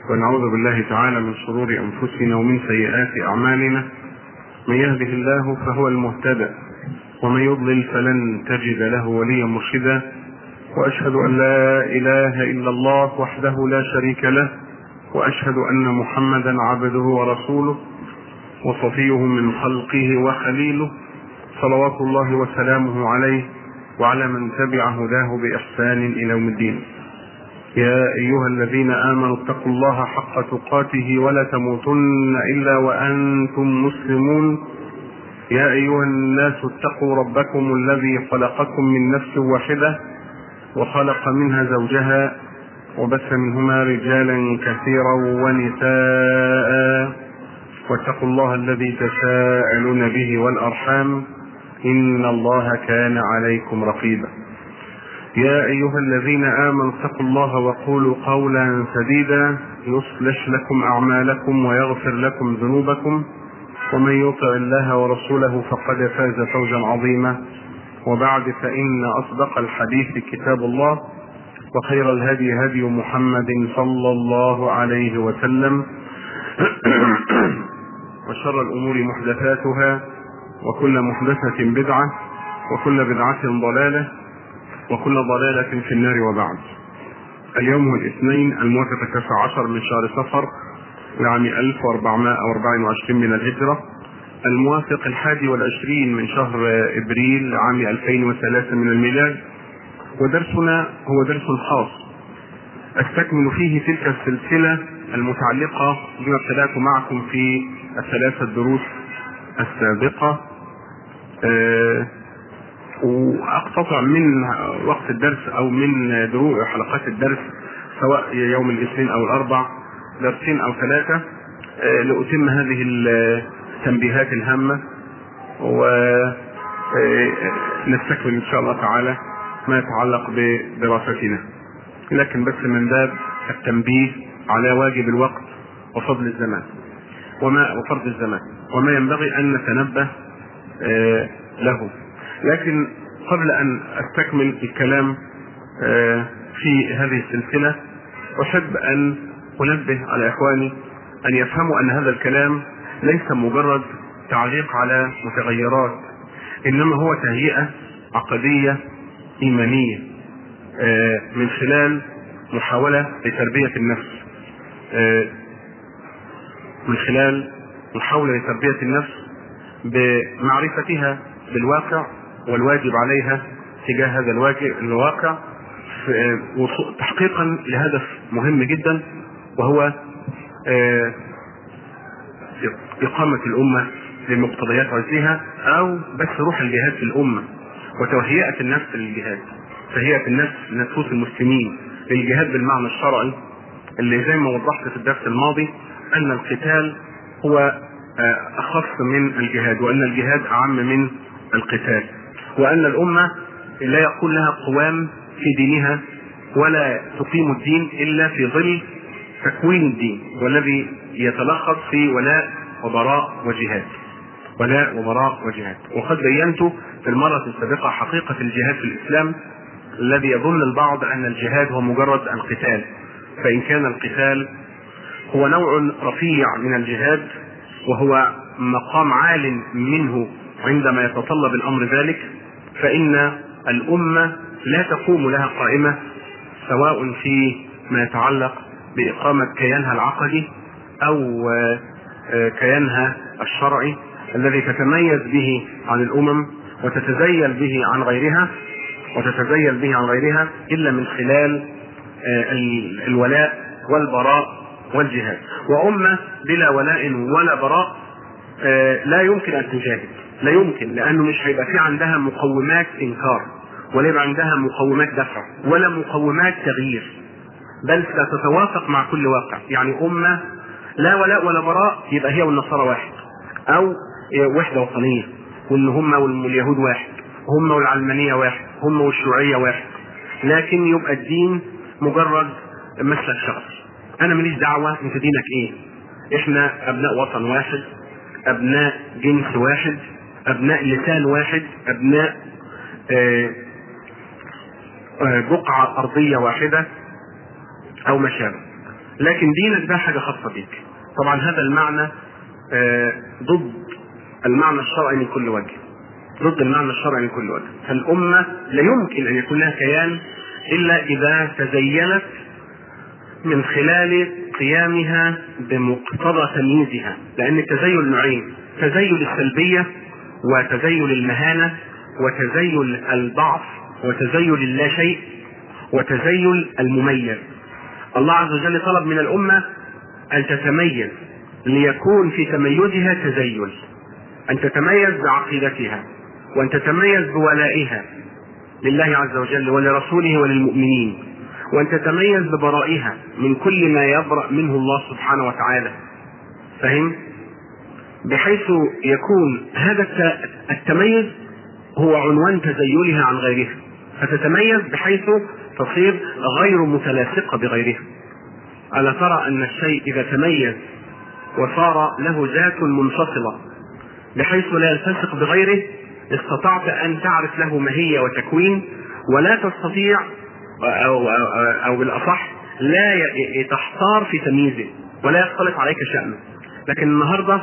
ونعوذ بالله تعالى من شرور انفسنا ومن سيئات اعمالنا من يهده الله فهو المهتدى ومن يضلل فلن تجد له وليا مرشدا واشهد ان لا اله الا الله وحده لا شريك له واشهد ان محمدا عبده ورسوله وصفيه من خلقه وخليله صلوات الله وسلامه عليه وعلى من تبع هداه باحسان الى يوم الدين يا ايها الذين امنوا اتقوا الله حق تقاته ولا تموتن الا وانتم مسلمون يا ايها الناس اتقوا ربكم الذي خلقكم من نفس واحده وخلق منها زوجها وبث منهما رجالا كثيرا ونساء واتقوا الله الذي تساءلون به والارحام ان الله كان عليكم رقيبا يا ايها الذين امنوا اتقوا الله وقولوا قولا سديدا يصلح لكم اعمالكم ويغفر لكم ذنوبكم ومن يطع الله ورسوله فقد فاز فوزا عظيما وبعد فان اصدق الحديث كتاب الله وخير الهدي هدي محمد صلى الله عليه وسلم وشر الامور محدثاتها وكل محدثه بدعه وكل بدعه ضلاله وكل ضلالة في النار وبعد اليوم هو الاثنين الموافق التاسع عشر من شهر صفر لعام 1424 من الهجرة الموافق الحادي والعشرين من شهر ابريل عام 2003 من الميلاد ودرسنا هو درس خاص استكمل فيه تلك السلسلة المتعلقة بما ابتدأت معكم في الثلاثة الدروس السابقة أه واقتطع من وقت الدرس او من دروع حلقات الدرس سواء يوم الاثنين او الاربع درسين او ثلاثه لاتم هذه التنبيهات الهامه ونستكمل ان شاء الله تعالى ما يتعلق بدراستنا لكن بس من باب التنبيه على واجب الوقت وفضل الزمان وما وفرض الزمان وما ينبغي ان نتنبه له لكن قبل ان استكمل الكلام في هذه السلسله احب ان انبه على اخواني ان يفهموا ان هذا الكلام ليس مجرد تعليق على متغيرات انما هو تهيئه عقديه ايمانيه من خلال محاوله لتربيه النفس من خلال محاوله لتربيه النفس بمعرفتها بالواقع والواجب عليها تجاه هذا الواجب الواقع تحقيقا لهدف مهم جدا وهو إقامة الأمة لمقتضيات عزها أو بس روح الجهاد في الأمة وتهيئة النفس للجهاد تهيئة النفس نفوس المسلمين للجهاد بالمعنى الشرعي اللي زي ما وضحت في الدرس الماضي أن القتال هو أخص من الجهاد وأن الجهاد أعم من القتال وان الامه لا يكون لها قوام في دينها ولا تقيم الدين الا في ظل تكوين الدين والذي يتلخص في ولاء وبراء وجهاد ولاء وبراء وجهاد وقد بينت في المرة السابقة حقيقة الجهاد في الإسلام الذي يظن البعض أن الجهاد هو مجرد القتال فإن كان القتال هو نوع رفيع من الجهاد وهو مقام عال منه عندما يتطلب الامر ذلك فان الامه لا تقوم لها قائمه سواء في ما يتعلق باقامه كيانها العقدي او كيانها الشرعي الذي تتميز به عن الامم وتتزيل به عن غيرها وتتزيل به عن غيرها الا من خلال الولاء والبراء والجهاد وامه بلا ولاء ولا براء لا يمكن ان تجاهد لا يمكن لانه مش هيبقى في عندها مقومات انكار ولا يبقى عندها مقومات دفع ولا مقومات تغيير بل ستتوافق مع كل واقع يعني امه لا ولاء ولا براء يبقى هي والنصارى واحد او وحده وطنيه وان هم واليهود واحد هم والعلمانيه واحد هم والشيوعيه واحد لكن يبقى الدين مجرد مسلك شخصي انا ماليش دعوه انت دينك ايه احنا ابناء وطن واحد ابناء جنس واحد ابناء لسان واحد ابناء بقعة ارضية واحدة او ما شابه لكن دينك ده حاجه خاصه بيك طبعا هذا المعنى آه، ضد المعنى الشرعي من كل وجه ضد المعنى الشرعي من كل وجه فالامه لا يمكن ان يكون لها كيان الا اذا تزينت من خلال قيامها بمقتضى تمييزها لان التزين نوعين تزين السلبيه وتزين المهانه وتزين الضعف وتزين اللا شيء وتزين المميز الله عز وجل طلب من الامه ان تتميز ليكون في تميزها تزين ان تتميز بعقيدتها وان تتميز بولائها لله عز وجل ولرسوله وللمؤمنين وان تتميز ببرائها من كل ما يبرأ منه الله سبحانه وتعالى فهم بحيث يكون هذا التميز هو عنوان تزيلها عن غيرها فتتميز بحيث تصير غير متلاصقة بغيرها ألا ترى أن الشيء إذا تميز وصار له ذات منفصلة بحيث لا يلتصق بغيره استطعت أن تعرف له ماهية وتكوين ولا تستطيع أو, أو, أو بالأصح لا تحتار في تمييزه ولا يختلط عليك شأنه لكن النهاردة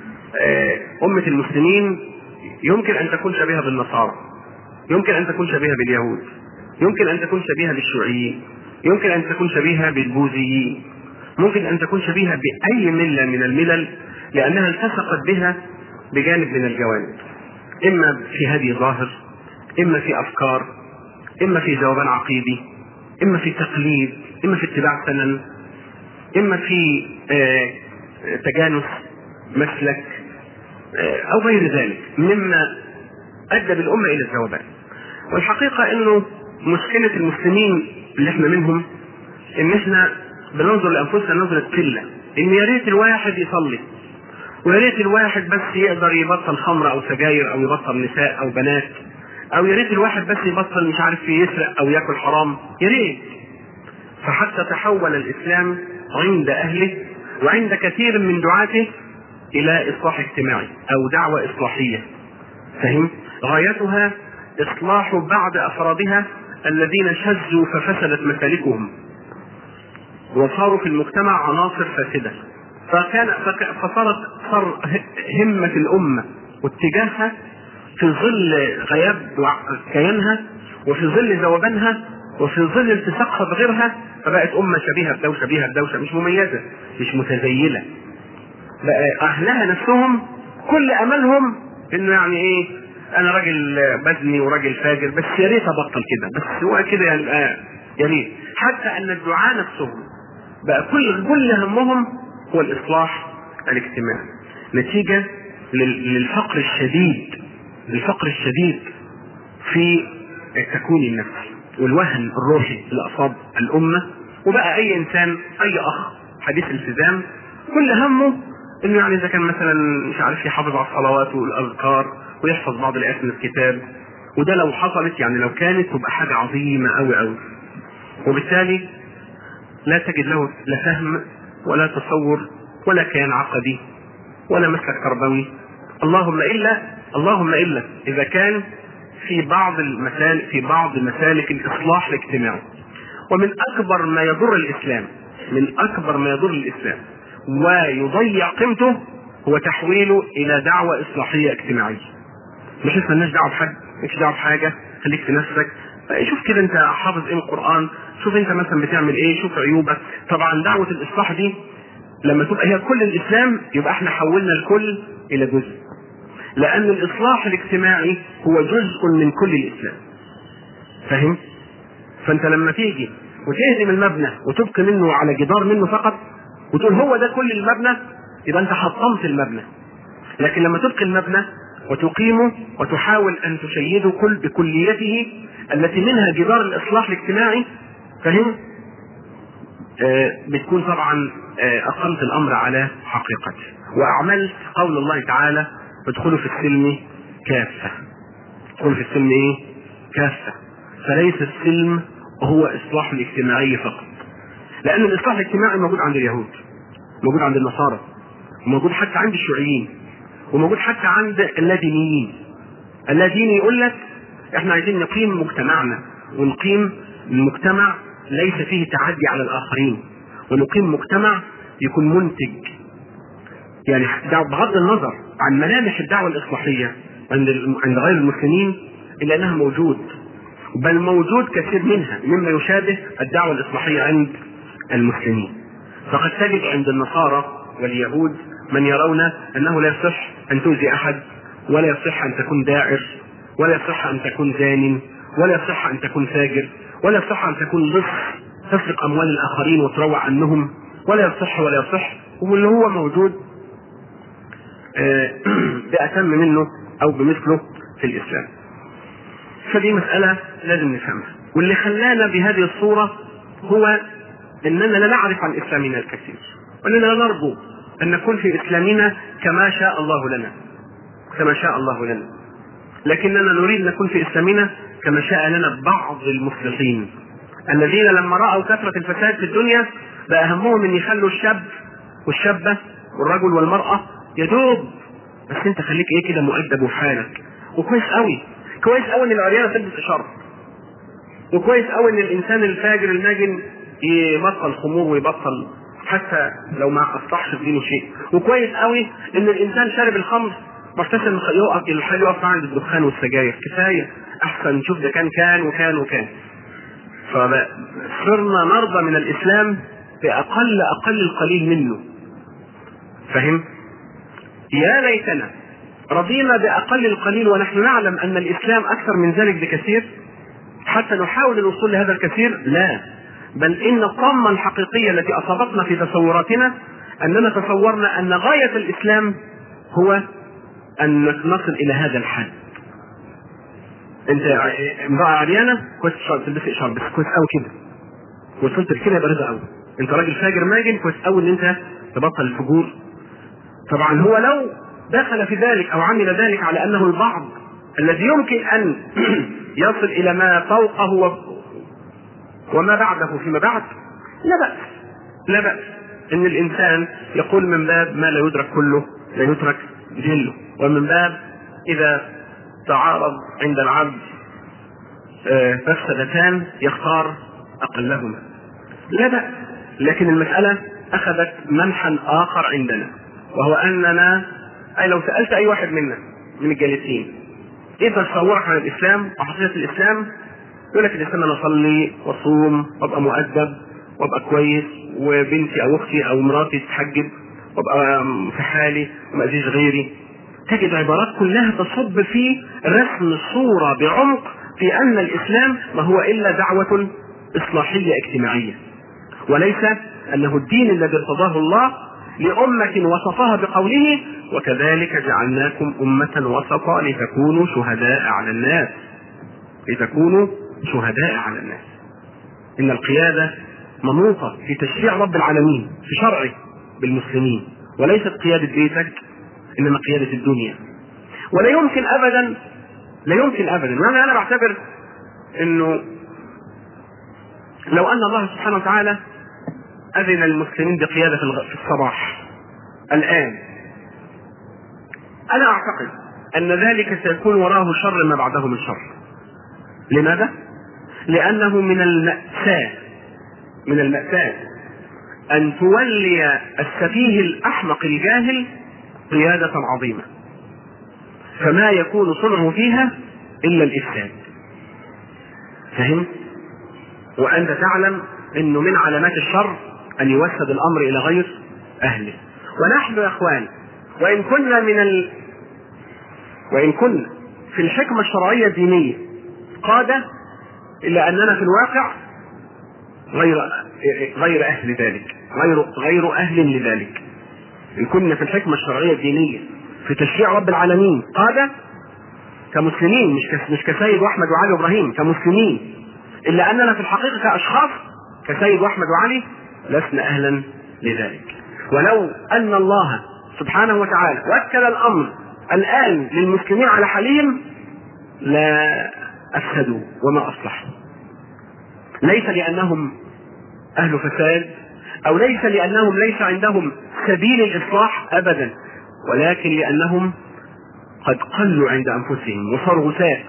أمة المسلمين يمكن أن تكون شبيهة بالنصارى يمكن أن تكون شبيهة باليهود يمكن أن تكون شبيهة بالشيوعيين يمكن أن تكون شبيهة بالبوذيين ممكن أن تكون شبيهة بأي ملة من الملل لأنها التصقت بها بجانب من الجوانب إما في هدي ظاهر إما في أفكار إما في ذوبان عقيدي إما في تقليد إما في اتباع سنن إما في آه تجانس مسلك آه أو غير ذلك مما أدى بالأمة إلى الذوبان والحقيقة إنه مشكلة المسلمين اللي احنا منهم إن احنا بننظر لأنفسنا نظرة قلة إن يا ريت الواحد يصلي ويا ريت الواحد بس يقدر يبطل خمر أو سجاير أو يبطل نساء أو بنات أو يا ريت الواحد بس يبطل مش عارف يسرق أو ياكل حرام يا ريت فحتى تحول الإسلام عند أهله وعند كثير من دعاته إلى إصلاح اجتماعي أو دعوة إصلاحية فهم؟ غايتها إصلاح بعض أفرادها الذين شذوا ففسدت مسالكهم وصاروا في المجتمع عناصر فاسدة فكان فصارت صار همة الأمة واتجاهها في ظل غياب كيانها وفي ظل ذوبانها وفي ظل التصاقها بغيرها فبقت أمة شبيهة بدوشة شبيهة بدوشة مش مميزة مش متزيلة بقى أهلها نفسهم كل أملهم إنه يعني إيه أنا راجل بزني وراجل فاجر بس يا ريت أبطل كده بس هو كده يعني آه يا ريت حتى أن الدعاة نفسهم بقى كل كل همهم هو الإصلاح الاجتماعي نتيجة للفقر الشديد الفقر الشديد في التكوين النفسي والوهن الروحي اللي اصاب الامه وبقى اي انسان اي اخ حديث التزام كل همه انه يعني اذا كان مثلا مش عارف يحافظ على الصلوات والاذكار ويحفظ بعض الايات من الكتاب وده لو حصلت يعني لو كانت تبقى حاجه عظيمه قوي قوي وبالتالي لا تجد له لا فهم ولا تصور ولا كيان عقدي ولا مسلك تربوي اللهم الا اللهم الا اذا كان في بعض المسالك في بعض مسالك الاصلاح الاجتماعي ومن اكبر ما يضر الاسلام من اكبر ما يضر الاسلام ويضيع قيمته هو تحويله الى دعوه اصلاحيه اجتماعيه مش مالناش دعوه بحد مش دعوه بحاجه خليك في نفسك شوف كده انت حافظ ايه من القران شوف انت مثلا بتعمل ايه شوف عيوبك طبعا دعوه الاصلاح دي لما تبقى هي كل الاسلام يبقى احنا حولنا الكل الى جزء لان الاصلاح الاجتماعي هو جزء من كل الاسلام فاهم فانت لما تيجي وتهدم المبنى وتبقي منه على جدار منه فقط وتقول هو ده كل المبنى يبقى انت حطمت المبنى لكن لما تبقي المبنى وتقيمه وتحاول ان تشيده كل بكليته التي منها جدار الاصلاح الاجتماعي فهم آه بتكون طبعا آه اقمت الامر على حقيقته واعملت قول الله تعالى ادخلوا في السلم كافه ادخلوا في السلم ايه كافه فليس السلم هو اصلاح الاجتماعي فقط لان الاصلاح الاجتماعي موجود عند اليهود موجود عند النصارى وموجود حتى عند الشيوعيين وموجود حتى عند اللادينيين اللاديني يقول لك احنا عايزين نقيم مجتمعنا ونقيم مجتمع ليس فيه تعدي على الاخرين ونقيم مجتمع يكون منتج يعني بغض النظر عن ملامح الدعوة الإصلاحية عند عند غير المسلمين إلا أنها موجود بل موجود كثير منها مما يشابه الدعوة الإصلاحية عند المسلمين فقد تجد عند النصارى واليهود من يرون أنه لا يصح أن تؤذي أحد ولا يصح أن تكون داعر ولا يصح أن تكون زان ولا يصح أن تكون فاجر ولا يصح أن تكون لص تسرق أموال الآخرين وتروع عنهم ولا يصح ولا يصح واللي هو موجود بأتم منه أو بمثله في الإسلام فدي مسألة لازم نفهمها واللي خلانا بهذه الصورة هو أننا لا نعرف عن إسلامنا الكثير وأننا لا نرجو أن نكون في إسلامنا كما شاء الله لنا كما شاء الله لنا لكننا نريد أن نكون في إسلامنا كما شاء لنا بعض المصلحين الذين لما رأوا كثرة الفساد في الدنيا بقى همهم أن يخلوا الشاب والشابة والرجل والمرأة يدوب بس انت خليك ايه كده مؤدب وحالك وكويس قوي كويس قوي ان العريانه تلبس اشاره وكويس قوي ان الانسان الفاجر الماجن يبطل خمور ويبطل حتى لو ما اصلحش في دينه شيء وكويس قوي ان الانسان شارب الخمر محتسب يقف الحال يقف عند الدخان والسجاير كفايه احسن نشوف ده كان كان وكان وكان فصرنا نرضى من الاسلام باقل اقل القليل منه فهم يا ليتنا رضينا باقل القليل ونحن نعلم ان الاسلام اكثر من ذلك بكثير حتى نحاول الوصول لهذا الكثير لا بل ان الطامه الحقيقيه التي اصابتنا في تصوراتنا اننا تصورنا ان غايه الاسلام هو ان نصل الى هذا الحد انت امراه عريانه كويس تلبسي اشاره بس كويس قوي كده وصلت لكده يبقى رضا قوي انت راجل فاجر ماجن كويس قوي ان انت تبطل الفجور طبعا هو لو دخل في ذلك او عمل ذلك على انه البعض الذي يمكن ان يصل الى ما فوقه و... وما بعده فيما بعد لا بأس لا بأس ان الانسان يقول من باب ما لا يدرك كله لا يترك جله ومن باب اذا تعارض عند العبد مفسدتان يختار اقلهما لا بأس لكن المسألة اخذت منحا اخر عندنا وهو اننا اي لو سالت اي واحد منا من الجالسين ايه تصورك عن الاسلام وحقيقه الاسلام يقول لك الاسلام انا اصلي واصوم وابقى مؤدب وابقى كويس وبنتي او اختي او مراتي تتحجب وابقى في حالي وما اذيش غيري تجد عبارات كلها تصب في رسم صوره بعمق في ان الاسلام ما هو الا دعوه اصلاحيه اجتماعيه وليس انه الدين الذي ارتضاه الله لأمة وصفها بقوله وكذلك جعلناكم أمة وسطا لتكونوا شهداء على الناس لتكونوا شهداء على الناس إن القيادة منوطة في تشريع رب العالمين في شرعه بالمسلمين وليست قيادة بيتك إنما قيادة الدنيا ولا يمكن أبدا لا يمكن أبدا وأنا أنا بعتبر إنه لو أن الله سبحانه وتعالى أذن المسلمين بقيادة في الصباح الآن أنا أعتقد أن ذلك سيكون وراه شر ما بعده من شر لماذا؟ لأنه من المأساة من المأساة أن تولي السفيه الأحمق الجاهل قيادة عظيمة فما يكون صنعه فيها إلا الإفساد فهمت؟ وأنت تعلم أنه من علامات الشر أن يوسد الأمر إلى غير أهله ونحن يا إخوان وإن كنا من ال... وإن كنا في الحكمة الشرعية الدينية قادة إلا أننا في الواقع غير غير أهل ذلك غير غير أهل لذلك إن كنا في الحكمة الشرعية الدينية في تشريع رب العالمين قادة كمسلمين مش كس... مش كسيد وأحمد وعلي وإبراهيم كمسلمين إلا أننا في الحقيقة كأشخاص كسيد وأحمد وعلي لسنا أهلا لذلك ولو أن الله سبحانه وتعالى وكل الأمر الآن للمسلمين على حالهم لا أفسدوا وما أصلحوا ليس لأنهم أهل فساد أو ليس لأنهم ليس عندهم سبيل الإصلاح أبدا ولكن لأنهم قد قلوا عند أنفسهم وصاروا غثاء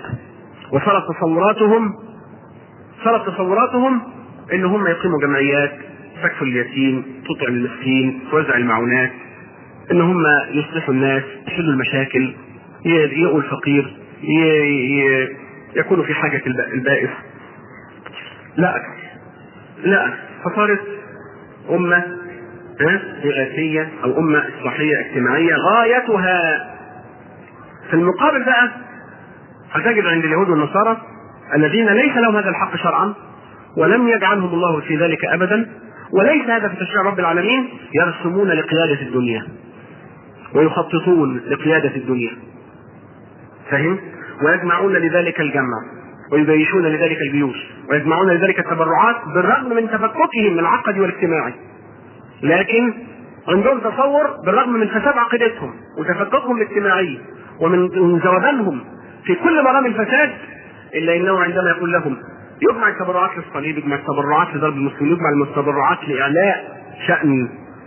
وصارت تصوراتهم صارت تصوراتهم ان هم يقيموا جمعيات تكفل اليتيم تطعم المسكين توزع المعونات ان هم يصلحوا الناس يحلوا المشاكل يقوا الفقير يكونوا في حاجة البائس لا أكثر لا أكثر فصارت أمة إغاثية أو أمة إصلاحية اجتماعية غايتها في المقابل بقى هتجد عند اليهود والنصارى الذين ليس لهم هذا الحق شرعا ولم يجعلهم الله في ذلك أبدا وليس هذا في تشريع رب العالمين يرسمون لقيادة الدنيا ويخططون لقيادة الدنيا فهم؟ ويجمعون لذلك الجمع ويبيشون لذلك البيوش ويجمعون لذلك التبرعات بالرغم من تفككهم العقدي والاجتماعي لكن عندهم تصور بالرغم من فساد عقيدتهم وتفككهم الاجتماعي ومن ذوبانهم في كل مرام الفساد الا انه عندما يقول لهم يجمع التبرعات للصليب يجمع التبرعات لضرب المسلمين يجمع التبرعات لاعلاء شان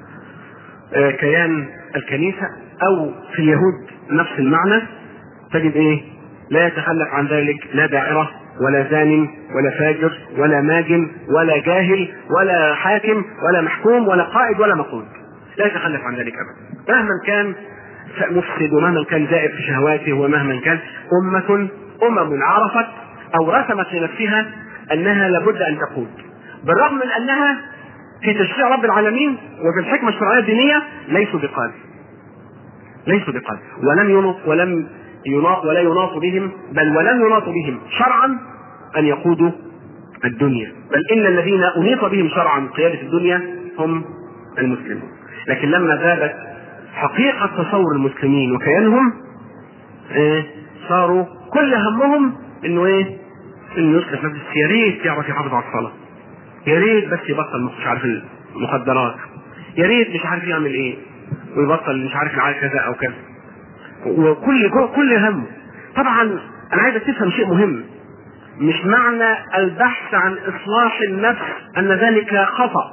كيان الكنيسه او في اليهود نفس المعنى تجد ايه لا يتخلف عن ذلك لا دائرة ولا زان ولا فاجر ولا ماجن ولا جاهل ولا حاكم ولا محكوم ولا قائد ولا مقود لا يتخلف عن ذلك ابدا مهما كان مفسد ومهما كان زائد في شهواته ومهما كان أمة أمم عرفت أو رسمت لنفسها أنها لابد أن تقود بالرغم من أنها في تشريع رب العالمين وفي الحكمة الشرعية الدينية ليسوا بقادة ليسوا بقادة ولم ينط ولم يناط ولا يناط بهم بل ولم يناط بهم شرعا ان يقودوا الدنيا بل ان الذين انيط بهم شرعا قياده الدنيا هم المسلمون لكن لما ذابت حقيقه تصور المسلمين وكيانهم إيه صاروا كل همهم انه ايه انه يصلح نفسه يا ريت يعرف يحافظ على الصلاه يا ريت بس يبطل مش عارف المخدرات يا ريت مش عارف يعمل ايه ويبطل مش عارف يعمل كذا او كذا وكل كل هم طبعا انا عايزك تفهم شيء مهم مش معنى البحث عن اصلاح النفس ان ذلك خطا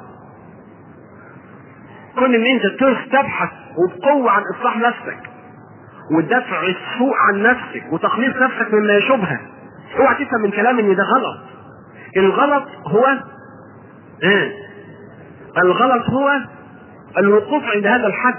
كون ان انت تبحث وبقوه عن اصلاح نفسك ودفع السوء عن نفسك وتخليص نفسك مما يشوبها اوعى تفهم من كلام ان ده غلط الغلط هو ايه الغلط هو الوقوف عند هذا الحد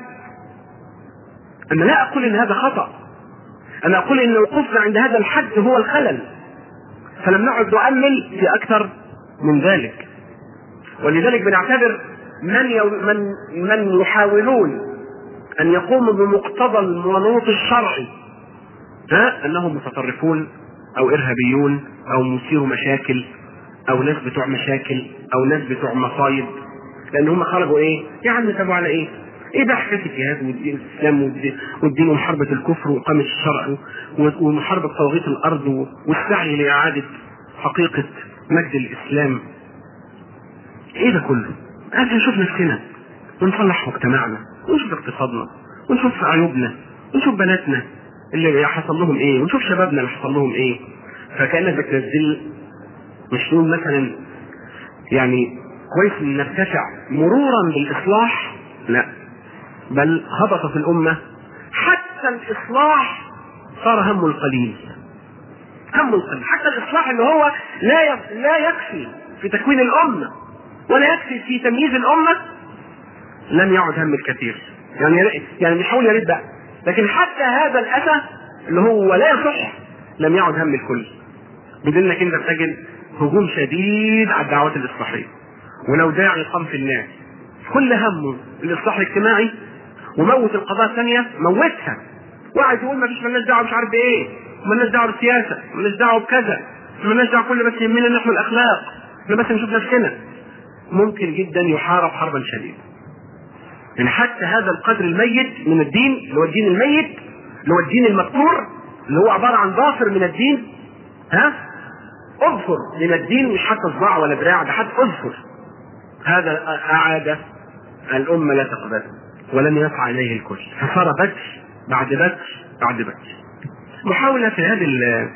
انا لا اقول ان هذا خطا انا اقول ان وقوفنا عند هذا الحد هو الخلل فلم نعد نؤمل في اكثر من ذلك ولذلك بنعتبر من يو من من يحاولون ان يقوموا بمقتضى المنوط الشرعي ها انهم متطرفون او ارهابيون او مثيروا مشاكل او ناس بتوع مشاكل او ناس بتوع مصايب لان هم خرجوا ايه؟ يا عم تابعوا على ايه؟ ايه بقى حكايه الجهاد والدين الاسلام والدين, والدين ومحاربه الكفر واقامه الشرع ومحاربه طواغيت الارض والسعي لاعاده حقيقه مجد الاسلام ايه ده كله؟ عايزين نشوف نفسنا ونصلح مجتمعنا ونشوف اقتصادنا ونشوف عيوبنا ونشوف بناتنا اللي حصل لهم ايه ونشوف شبابنا اللي حصل لهم ايه فكانك بتنزل مش نقول مثلا يعني كويس ان نرتفع مرورا بالاصلاح لا بل هبط في الامه حتى الاصلاح صار هم القليل هم القليل حتى الاصلاح اللي هو لا لا يكفي في تكوين الامه ولا يكفي في تمييز الامه لم يعد هم الكثير يعني يعني بيحاول يا ريت بقى لكن حتى هذا الاسى اللي هو لا يصح لم يعد هم الكل بدون انك انت تجد هجوم شديد على الدعوات الاصلاحيه ولو داعي قام في الناس كل همه الاصلاح الاجتماعي وموت القضايا الثانيه موتها واحد يقول ما فيش مالناش دعوه مش عارف بايه مالناش دعوه بالسياسه مالناش دعوه بكذا مالناش دعوه كل بس يهمنا نحن الاخلاق احنا بس نشوف نفسنا ممكن جدا يحارب حربا شديده يعني حتى هذا القدر الميت من الدين اللي هو الدين الميت اللي هو الدين المكسور اللي هو عباره عن ظافر من الدين ها اظفر من الدين مش حتى صباع ولا دراع ده حتى اظفر هذا اعاد الامه لا تقبله ولم يسعى اليه الكل فصار بدر بعد بدر بعد بدر محاوله في هذه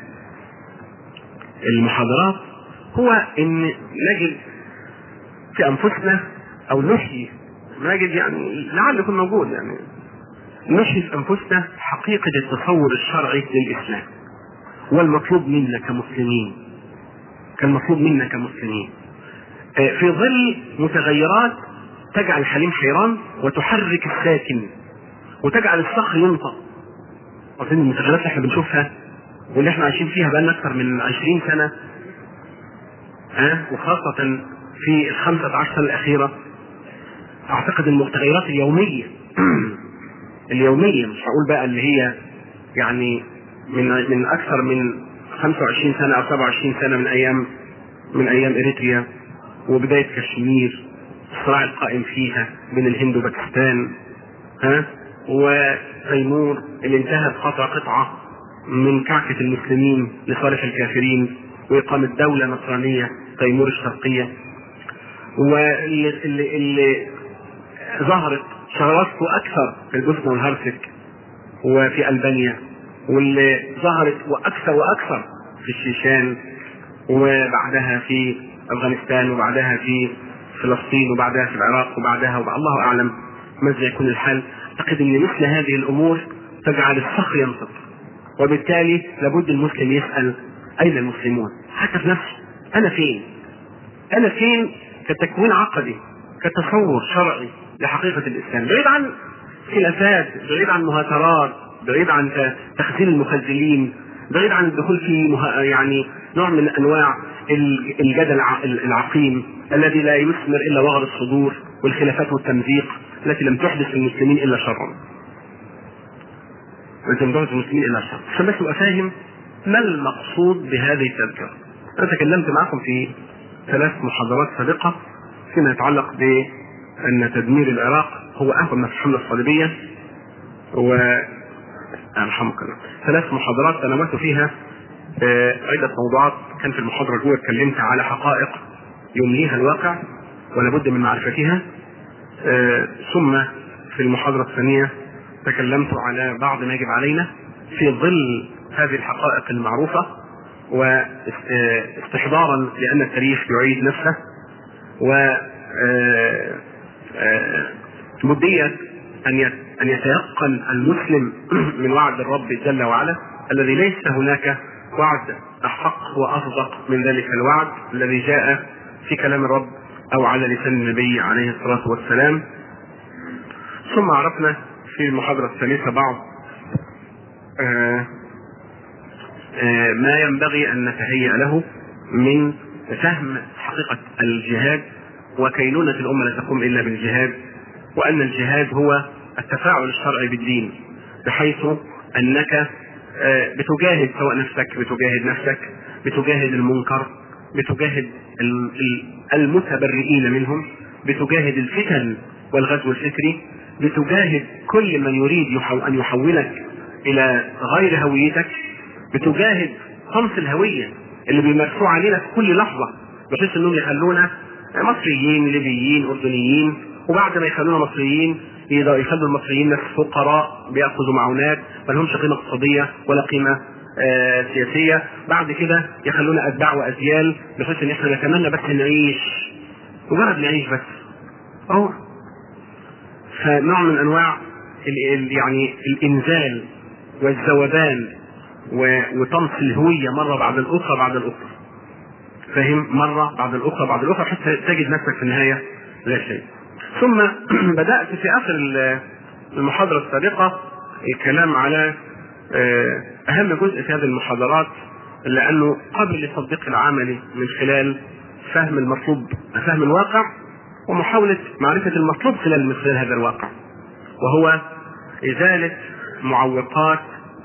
المحاضرات هو ان نجد في انفسنا او نحيي نجد يعني لعل يكون موجود يعني نحيي في انفسنا حقيقه التصور الشرعي للاسلام والمطلوب منا كمسلمين كان مطلوب منا كمسلمين في ظل متغيرات تجعل الحليم حيران وتحرك الساكن وتجعل الصخر ينطق اظن المتغيرات اللي احنا بنشوفها واللي احنا عايشين فيها بقالنا اكثر من 20 سنه ها وخاصه في الخمسة عشر سنه الاخيره اعتقد المتغيرات اليوميه اليوميه مش هقول بقى اللي هي يعني من من اكثر من 25 سنه او 27 سنه من ايام من ايام اريتريا وبدايه كشمير الصراع القائم فيها بين الهند وباكستان ها وتيمور اللي انتهى بقطع قطعه من كعكه المسلمين لصالح الكافرين واقامه دوله نصرانيه تيمور الشرقيه واللي اللي, اللي ظهرت شراسته اكثر في البوسنه والهرسك وفي البانيا واللي ظهرت واكثر واكثر في الشيشان وبعدها في افغانستان وبعدها في فلسطين وبعدها في العراق وبعدها الله اعلم ماذا يكون الحال اعتقد ان مثل هذه الامور تجعل الصخر ينطق وبالتالي لابد المسلم يسال اين المسلمون حتى في نفسه انا فين انا فين كتكوين عقدي كتصور شرعي لحقيقه الاسلام بعيد عن خلافات بعيد عن مهاترات بعيد عن تخزين المخزلين بعيد عن الدخول في مه... يعني نوع من انواع الجدل العقيم الذي لا يثمر الا وغر الصدور والخلافات والتمزيق التي لم تحدث للمسلمين الا شرا. التي لم تحدث للمسلمين الا شرا. عشان بس ابقى فاهم ما المقصود بهذه التذكره. انا تكلمت معكم في ثلاث محاضرات سابقه فيما يتعلق بان تدمير العراق هو اهون ما في الحمله الصليبيه و يرحمك الله ثلاث محاضرات تناولت فيها عدة موضوعات كان في المحاضرة الأولى اتكلمت على حقائق يمليها الواقع ولا بد من معرفتها ثم في المحاضرة الثانية تكلمت على بعض ما يجب علينا في ظل هذه الحقائق المعروفة واستحضارا لأن التاريخ يعيد نفسه و مدية أن أن يتيقن المسلم من وعد الرب جل وعلا الذي ليس هناك وعد أحق وأصدق من ذلك الوعد الذي جاء في كلام الرب أو على لسان النبي عليه الصلاة والسلام ثم عرفنا في المحاضرة الثالثة بعض آآ آآ ما ينبغي أن نتهيأ له من فهم حقيقة الجهاد وكينونة الأمة لا تقوم إلا بالجهاد وأن الجهاد هو التفاعل الشرعي بالدين بحيث انك بتجاهد سواء نفسك بتجاهد نفسك بتجاهد المنكر بتجاهد المتبرئين منهم بتجاهد الفتن والغزو الفكري بتجاهد كل من يريد ان يحولك الى غير هويتك بتجاهد طمس الهويه اللي بيمارسوه علينا في كل لحظه بحيث انهم يخلونا مصريين ليبيين اردنيين وبعد ما يخلونا مصريين يخلوا المصريين ناس فقراء بياخذوا معونات ما لهمش قيمه اقتصاديه ولا قيمه آه سياسيه بعد كده يخلونا اتباع واجيال بحيث ان احنا نتمنى بس نعيش مجرد نعيش بس اهو فنوع من انواع ال ال يعني الانزال والذوبان وطمس الهويه مره بعد الاخرى بعد الاخرى فاهم مره بعد الاخرى بعد الاخرى حتى تجد نفسك في النهايه لا شيء ثم بدأت في آخر المحاضرة السابقة الكلام على أهم جزء في هذه المحاضرات لأنه قبل التطبيق العملي من خلال فهم المطلوب فهم الواقع ومحاولة معرفة المطلوب خلال من خلال هذا الواقع وهو إزالة معوقات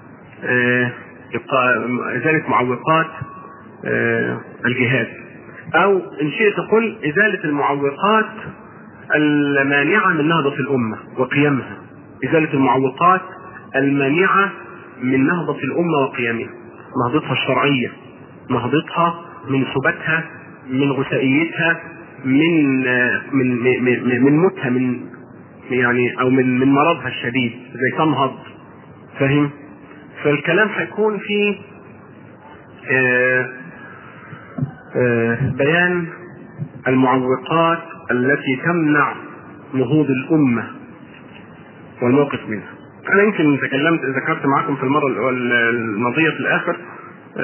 إزالة معوقات الجهاد أو إن شئت قل إزالة المعوقات المانعة من نهضة الأمة وقيامها إزالة المعوقات المانعة من نهضة الأمة وقيامها نهضتها الشرعية نهضتها من ثباتها من غثائيتها من من من, من موتها من يعني او من من مرضها الشديد زي تنهض فاهم فالكلام هيكون في آآ آآ بيان المعوقات التي تمنع نهوض الأمة والموقف منها أنا يمكن تكلمت ذكرت معكم في المرة الماضية في الآخر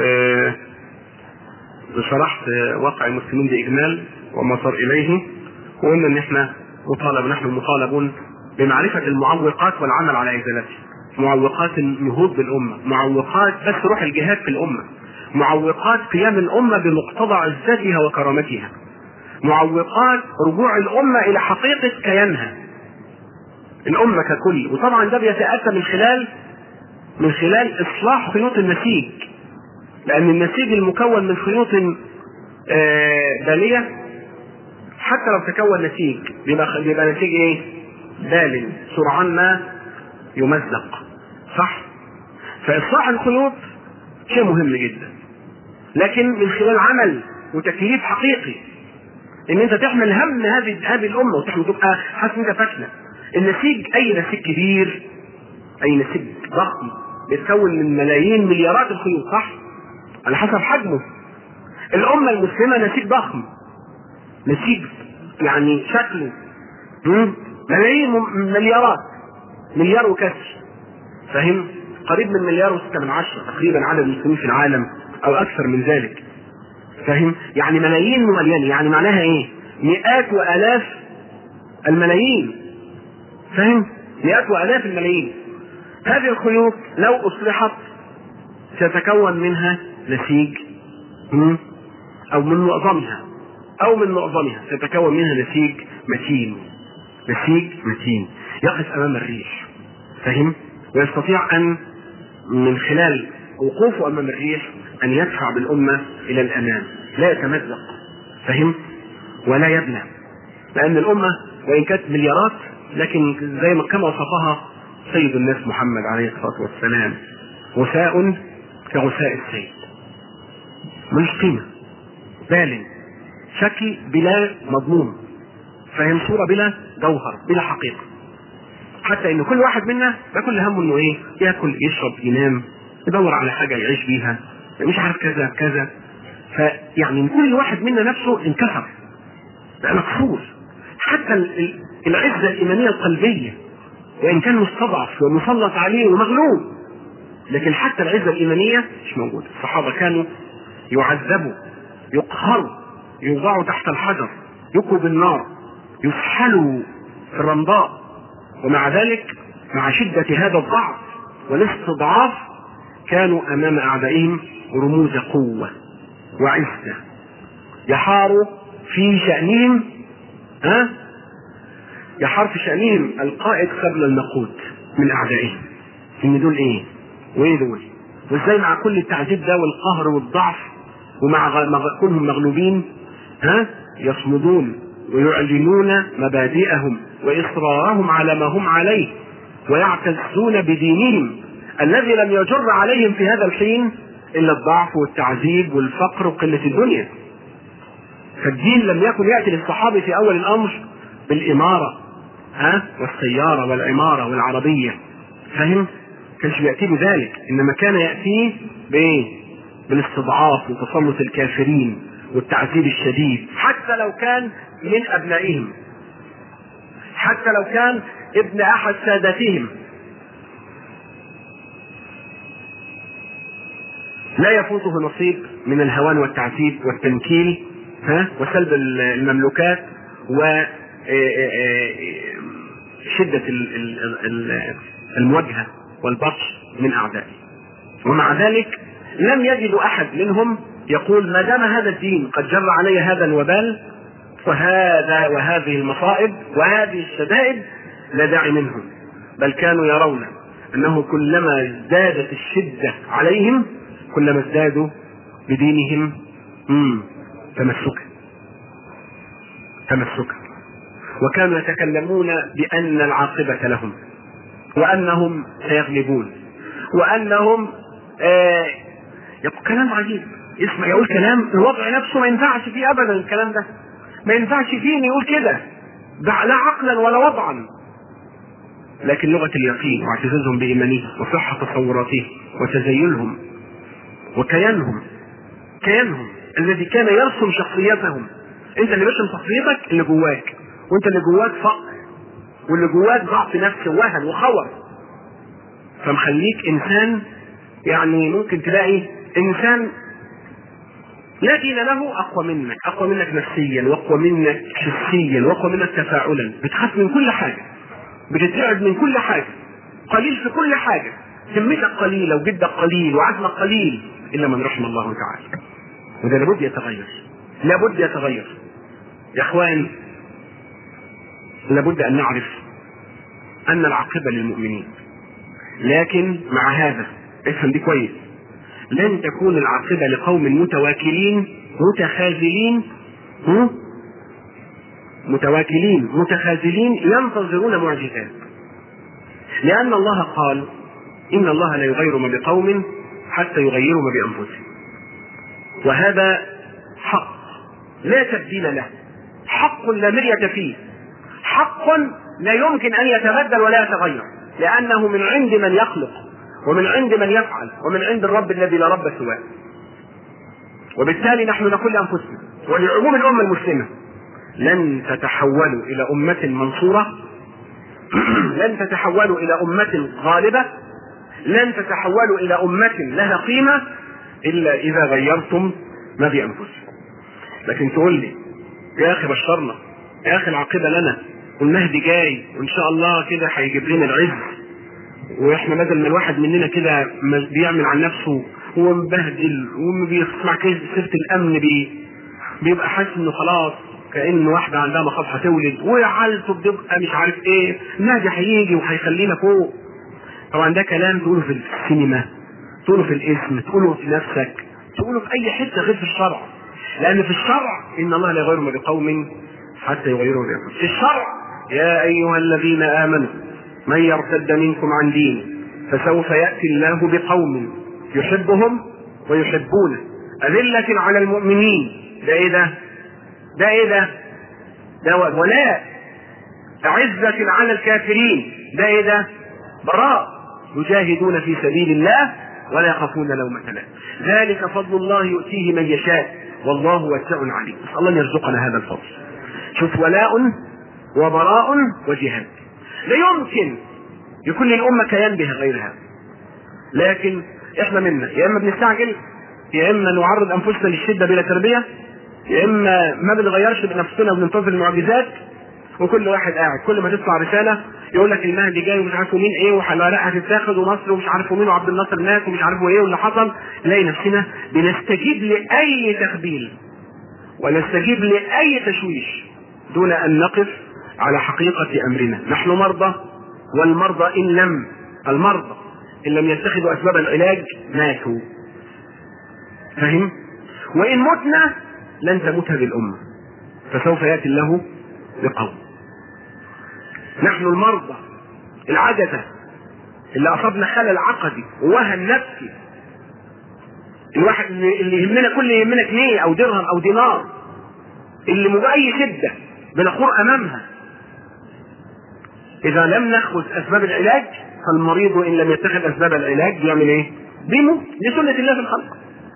شرحت واقع المسلمين بإجمال وما صار إليه وقلنا ان احنا مطالب نحن مطالبون بمعرفة المعوقات والعمل على ازالتها معوقات النهوض بالامة معوقات بس روح الجهاد في الامة معوقات قيام الامة بمقتضى عزتها وكرامتها معوقات رجوع الامة الى حقيقة كيانها الامة ككل وطبعا ده بيتأتى من خلال من خلال اصلاح خيوط النسيج لان النسيج المكون من خيوط آه، بالية حتى لو تكون نسيج بيبقى بيبقى نسيج ايه؟ بال سرعان ما يمزق صح؟ فاصلاح الخيوط شيء مهم جدا لكن من خلال عمل وتكليف حقيقي ان انت تحمل هم هذه هذه الامه وتحمل تبقى حاسس ان انت فاشله النسيج اي نسيج كبير اي نسيج ضخم بيتكون من ملايين مليارات الخيوط صح؟ على حسب حجمه الامه المسلمه نسيج ضخم نسيج يعني شكله مم؟ ملايين م- مليارات مليار وكسر فاهم قريب من مليار وستة من عشرة تقريبا عدد المسلمين في العالم او اكثر من ذلك فاهم يعني ملايين ومليان يعني معناها ايه مئات والاف الملايين فاهم مئات والاف الملايين هذه الخيوط لو اصلحت سيتكون منها نسيج مم؟ او من معظمها او من معظمها سيتكون منها نسيج متين نسيج متين يقف امام الريح فهم ويستطيع ان من خلال وقوفه امام الريح ان يدفع بالامه الى الامام لا يتمزق فهم ولا يبنى لان الامه وان كانت مليارات لكن زي ما كما وصفها سيد الناس محمد عليه الصلاه والسلام غثاء كغثاء السيل ملوش قيمه بال شكل بلا مضمون فهي صوره بلا جوهر بلا حقيقه حتى ان كل واحد منا ده كل همه انه ايه ياكل يشرب ينام يدور على حاجه يعيش بيها مش عارف كذا كذا فيعني كل واحد منا نفسه انكسر بقى مكسور حتى ال- ال- العزه الايمانيه القلبيه وان كان مستضعف ومسلط عليه ومغلوب لكن حتى العزه الايمانيه مش موجوده الصحابه كانوا يعذبوا يقهروا يوضعوا تحت الحجر يكوا بالنار يسحلوا في الرمضاء ومع ذلك مع شدة هذا الضعف والاستضعاف كانوا أمام أعدائهم رموز قوة وعزة يحار في شأنهم ها يحار في شأنهم القائد قبل النقود من أعدائهم إن دول إيه؟ وإيه دول؟ وإزاي مع كل التعذيب ده والقهر والضعف ومع غ- مغ- كونهم مغلوبين ها يصمدون ويعلنون مبادئهم واصرارهم على ما هم عليه ويعتزون بدينهم الذي لم يجر عليهم في هذا الحين الا الضعف والتعذيب والفقر وقله الدنيا فالدين لم يكن ياتي للصحابه في اول الامر بالاماره ها والسياره والعماره والعربيه فاهم؟ كانش بياتي بذلك انما كان ياتي بايه؟ بالاستضعاف وتسلط الكافرين والتعذيب الشديد حتى لو كان من ابنائهم حتى لو كان ابن احد سادتهم لا يفوته نصيب من الهوان والتعذيب والتنكيل ها وسلب المملوكات و شدة المواجهة والبطش من أعدائه ومع ذلك لم يجدوا أحد منهم يقول ما دام هذا الدين قد جر علي هذا الوبال وهذا وهذه المصائب وهذه الشدائد لا داعي منهم بل كانوا يرون أنه كلما ازدادت الشدة عليهم كلما ازدادوا بدينهم مم. تمسكا تمسكا وكانوا يتكلمون بأن العاقبة لهم وأنهم سيغلبون وأنهم آه يقول كلام عجيب اسمع يقول كلام الوضع نفسه ما ينفعش فيه أبدا الكلام ده ما ينفعش فيه إن يقول كده ده لا عقلا ولا وضعا لكن لغة اليقين واعتزازهم بإيمانه وصحة تصوراتهم وتزيلهم وكيانهم كيانهم الذي كان يرسم شخصيتهم انت اللي برسم شخصيتك اللي جواك وانت اللي جواك فقر واللي جواك ضعف نفس ووهن وخور فمخليك انسان يعني ممكن تلاقي انسان لا دين له اقوى منك اقوى منك نفسيا واقوى منك حسيا واقوى منك تفاعلا بتخاف من كل حاجه بتترعب من كل حاجه قليل في كل حاجه همتك قليله وجدك قليل وعزمك قليل الا من رحم الله تعالى وده لابد يتغير لابد يتغير يا اخوان لابد ان نعرف ان العاقبه للمؤمنين لكن مع هذا افهم دي كويس لن تكون العاقبه لقوم متواكلين متخاذلين هم؟ متواكلين متخاذلين ينتظرون معجزات لان الله قال ان الله لا يغير ما بقوم حتى يغيروا ما بانفسهم وهذا حق لا تبديل له حق لا مرية فيه حق لا يمكن ان يتبدل ولا يتغير لانه من عند من يخلق ومن عند من يفعل ومن عند الرب الذي لا رب سواه وبالتالي نحن نقول لانفسنا ولعموم الامه المسلمه لن تتحولوا الى امه منصوره لن تتحولوا الى امه غالبه لن تتحولوا الى امه لها قيمه الا اذا غيرتم ما بانفسكم لكن تقول لي يا اخي بشرنا يا اخي العاقبه لنا والمهدي جاي وان شاء الله كده هيجيب لنا العز واحنا بدل ما الواحد مننا كده بيعمل عن نفسه هو مبهدل وبيسمع كده سيره الامن بي بيبقى حاسس انه خلاص كان واحده عندها مخاض هتولد وعالته بتبقى مش عارف ايه النهج هيجي وهيخلينا فوق طبعا ده كلام تقوله في السينما تقوله في الاسم تقوله في نفسك تقوله في اي حته غير في الشرع لان في الشرع ان الله لا يغير ما بقوم حتى يغيروا بانفسهم في الشرع يا ايها الذين امنوا من يرتد منكم عن دينه فسوف ياتي الله بقوم يحبهم ويحبونه أذلة على المؤمنين ده ايه ده؟ ده ايه ده؟ ده ولاء أعزة على الكافرين ده ايه ده؟ براء يجاهدون في سبيل الله ولا يخافون لومة لائم ذلك فضل الله يؤتيه من يشاء والله واسع عليم نسأل الله أن يرزقنا هذا الفضل شوف ولاء وبراء وجهاد لا يمكن يكون للأمة كيان بها غير هذا لكن احنا منا يا اما بنستعجل يا اما نعرض انفسنا للشده بلا تربيه يا اما ما بنغيرش بنفسنا وبننتظر المعجزات وكل واحد قاعد كل ما تطلع رساله يقول لك المهدي جاي ومش عارف مين ايه وحلقات هتتاخد ومصر ومش عارف مين وعبد الناصر مات ومش عارف ايه واللي حصل نلاقي نفسنا بنستجيب لاي تخبيل ونستجيب لاي تشويش دون ان نقف على حقيقه امرنا نحن مرضى والمرضى ان لم المرضى ان لم يتخذوا اسباب العلاج ماتوا فهم وان متنا لن تموت هذه الامه فسوف ياتي الله بقوم نحن المرضى العجزه اللي اصابنا خلل عقدي ووهن نفسي الواحد اللي يهمنا كل يهمنا جنيه او درهم او دينار اللي من اي شده بنخور امامها اذا لم ناخذ اسباب العلاج فالمريض ان لم يتخذ اسباب العلاج بيعمل ايه؟ بيموت دي سنه الله في الخلق.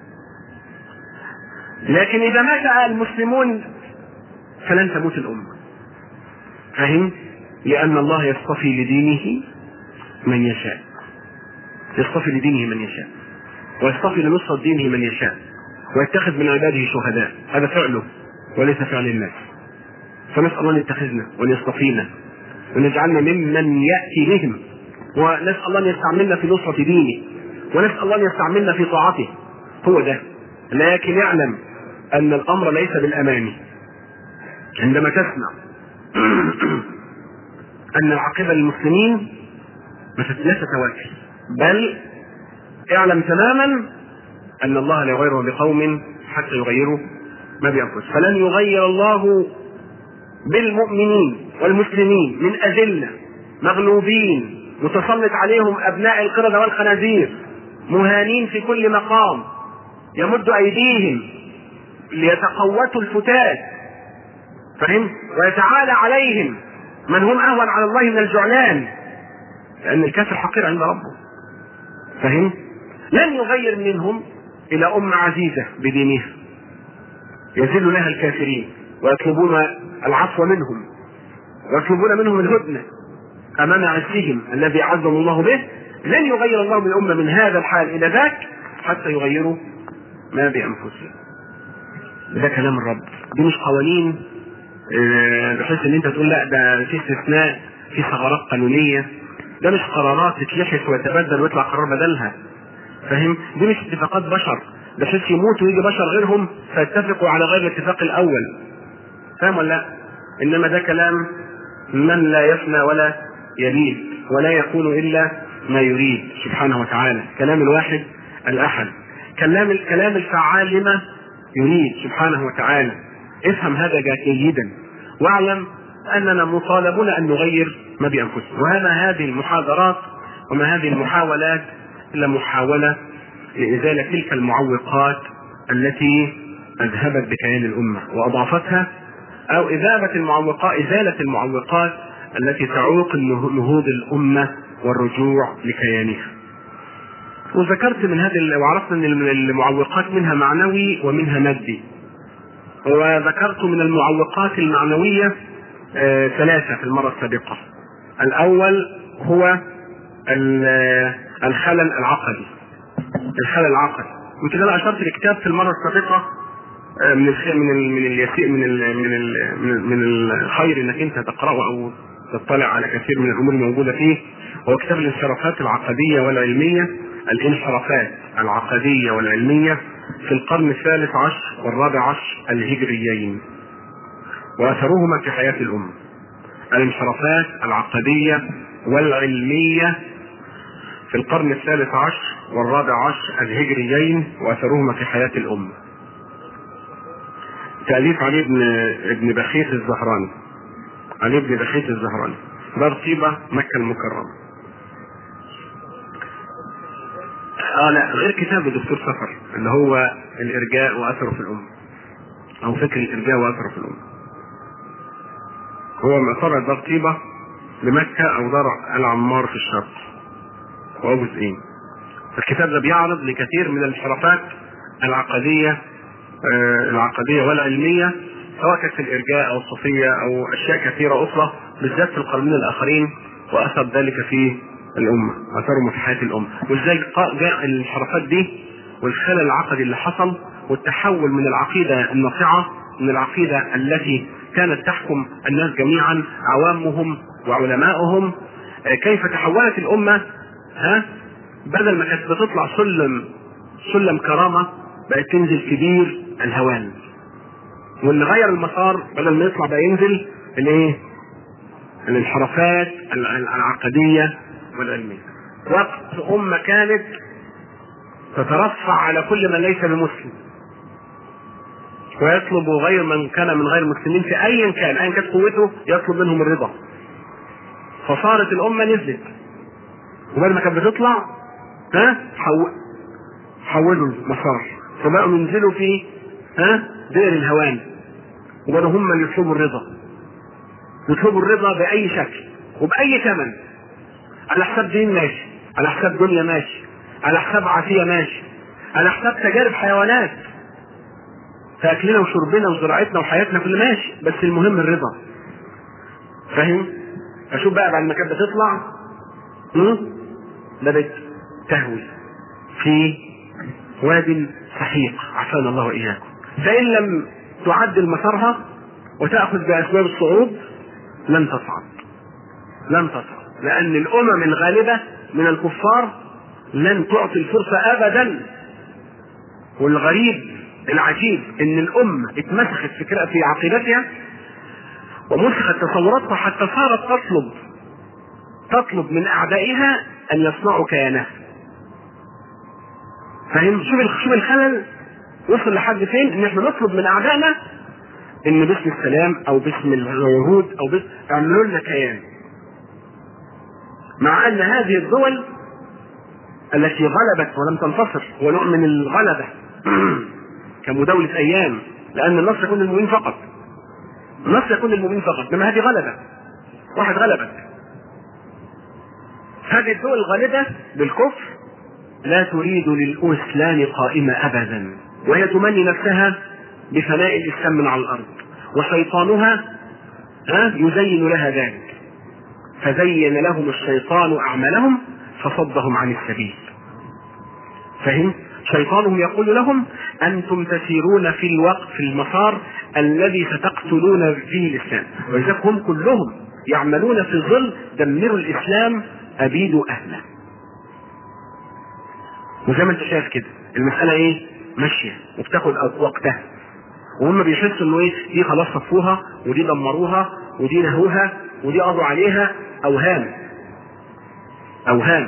لكن اذا مات المسلمون فلن تموت الامه. فهم؟ لان الله يصطفي لدينه من يشاء. يصطفي لدينه من يشاء. ويصطفي لنصرة دينه من يشاء. ويتخذ من عباده شهداء، هذا فعله وليس فعل الناس. فنسال الله ان يتخذنا وان يصطفينا وان يجعلنا ممن ياتي بهم ونسأل الله أن يستعملنا في نصرة دينه ونسأل الله أن يستعملنا في طاعته هو ده لكن اعلم أن الأمر ليس بالأماني عندما تسمع أن العاقبة للمسلمين لا تتواكل بل اعلم تماما أن الله لا يغير بقوم حتى يغيروا ما بأنفسهم فلن يغير الله بالمؤمنين والمسلمين من أذلة مغلوبين متسلط عليهم ابناء القردة والخنازير مهانين في كل مقام يمد ايديهم ليتقوتوا الفتات فهم ويتعالى عليهم من هم اهون على الله من الجعلان لان الكافر حقير عند ربه فهم لن يغير منهم الى امه عزيزه بدينها يذل لها الكافرين ويطلبون العفو منهم ويطلبون منهم الهدنه امام عزهم الذي عزهم الله به لن يغير الله من الامه من هذا الحال الى ذاك حتى يغيروا ما بانفسهم ده كلام الرب دي مش قوانين آه، بحيث ان انت تقول لا ده في استثناء في ثغرات قانونيه ده مش قرارات تتلحس ويتبدل ويطلع قرار بدلها فاهم دي مش اتفاقات بشر بحيث يموت ويجي بشر غيرهم فيتفقوا على غير الاتفاق الاول فاهم ولا لا انما ده كلام من لا يفنى ولا يبيد ولا يكون الا ما يريد سبحانه وتعالى كلام الواحد الاحد كلام الكلام الفعال لما يريد سبحانه وتعالى افهم هذا جيدا واعلم اننا مطالبون ان نغير ما بانفسنا وهذا هذه المحاضرات وما هذه المحاولات الا محاوله لازاله تلك المعوقات التي اذهبت بكيان الامه واضعفتها او اذابه المعوقات ازاله المعوقات التي تعوق نهوض الامه والرجوع لكيانها. وذكرت من هذه وعرفنا ان المعوقات منها معنوي ومنها مادي. وذكرت من المعوقات المعنويه آه ثلاثه في المره السابقه. الاول هو الخلل العقدي. الخلل العقدي. يمكن انا اشرت لكتاب في المره السابقه من الخير من ال من اليسير من ال من ال من الخير انك انت تقراه او تطلع على كثير من الامور الموجوده فيه هو كتاب الانحرافات العقديه والعلميه الانحرافات العقديه والعلميه في القرن الثالث عشر والرابع عشر الهجريين واثرهما في حياه الامه الانحرافات العقديه والعلميه في القرن الثالث عشر والرابع عشر الهجريين واثرهما في حياه الامه تأليف علي بن ابن بخيت الزهراني علي بن بخيت الزهراني دار طيبة مكة المكرمة اه لا غير كتاب الدكتور سفر اللي هو الارجاء واثره في الامه او فكر الارجاء واثره في الامه هو معتبر دار طيبة لمكة او دار العمار في الشرق وهو جزئين الكتاب ده بيعرض لكثير من الانحرافات العقدية العقدية والعلمية سواء كانت في الإرجاء أو الصوفية أو أشياء كثيرة أخرى بالذات في القرنين الآخرين وأثر ذلك في الأمة أثرهم في حياة الأمة وإزاي جاء الانحرافات دي والخلل العقدي اللي حصل والتحول من العقيدة الناصعة من العقيدة التي كانت تحكم الناس جميعا عوامهم وعلمائهم كيف تحولت الأمة ها بدل ما كانت بتطلع سلم سلم كرامة بقت تنزل كبير الهوان واللي غير المسار بدل ما يطلع بقى ينزل الايه؟ الانحرافات العقديه والعلميه. وقت امه كانت تترفع على كل من ليس بمسلم. ويطلب غير من كان من غير المسلمين في ايا كان ايا كانت قوته يطلب منهم الرضا. فصارت الامه نزلت. وبعد ما كانت بتطلع ها حولوا المسار فبقوا ينزلوا في ها دير الهوان وبقوا هم اللي يطلبوا الرضا يطلبوا الرضا بأي شكل وبأي ثمن على حساب دين ماشي على حساب دنيا ماشي على حساب عافية ماشي على حساب تجارب حيوانات في أكلنا وشربنا وزراعتنا وحياتنا كل ماشي بس المهم الرضا فاهم؟ أشوف بقى بعد ما كانت بتطلع بدأت تهوي في واد سحيق عافانا الله واياكم فان لم تعدل مسارها وتاخذ باسباب الصعود لن تصعد لن تصعد لان الامم الغالبه من الكفار لن تعطي الفرصه ابدا والغريب العجيب ان الامه اتمسخت فكرة في عقيدتها ومسخت تصوراتها حتى صارت تطلب تطلب من اعدائها ان يصنعوا كيانها فاهم شوف شوف الخلل وصل لحد فين ان احنا نطلب من اعدائنا ان باسم السلام او باسم اليهود او باسم اعملوا لنا كيان مع ان هذه الدول التي غلبت ولم تنتصر ونوع من الغلبة كمداولة ايام لان النصر يكون للمؤمنين فقط النصر يكون للمؤمنين فقط انما هذه غلبة واحد غلبك هذه الدول الغالبة بالكفر لا تريد للإسلام قائمة أبدا وهي تمني نفسها بفناء الإسلام من على الأرض وشيطانها ها يزين لها ذلك فزين لهم الشيطان أعمالهم فصدهم عن السبيل فهم شيطانهم يقول لهم انتم تسيرون في الوقت في المسار الذي ستقتلون فيه الاسلام ولذلك هم كلهم يعملون في ظل دمروا الاسلام ابيدوا اهله وزي ما انت شايف كده المساله ايه ماشيه وبتاخد وقتها وهم بيحسوا انه ايه دي خلاص صفوها ودي دمروها ودي نهوها ودي قضوا عليها اوهام اوهام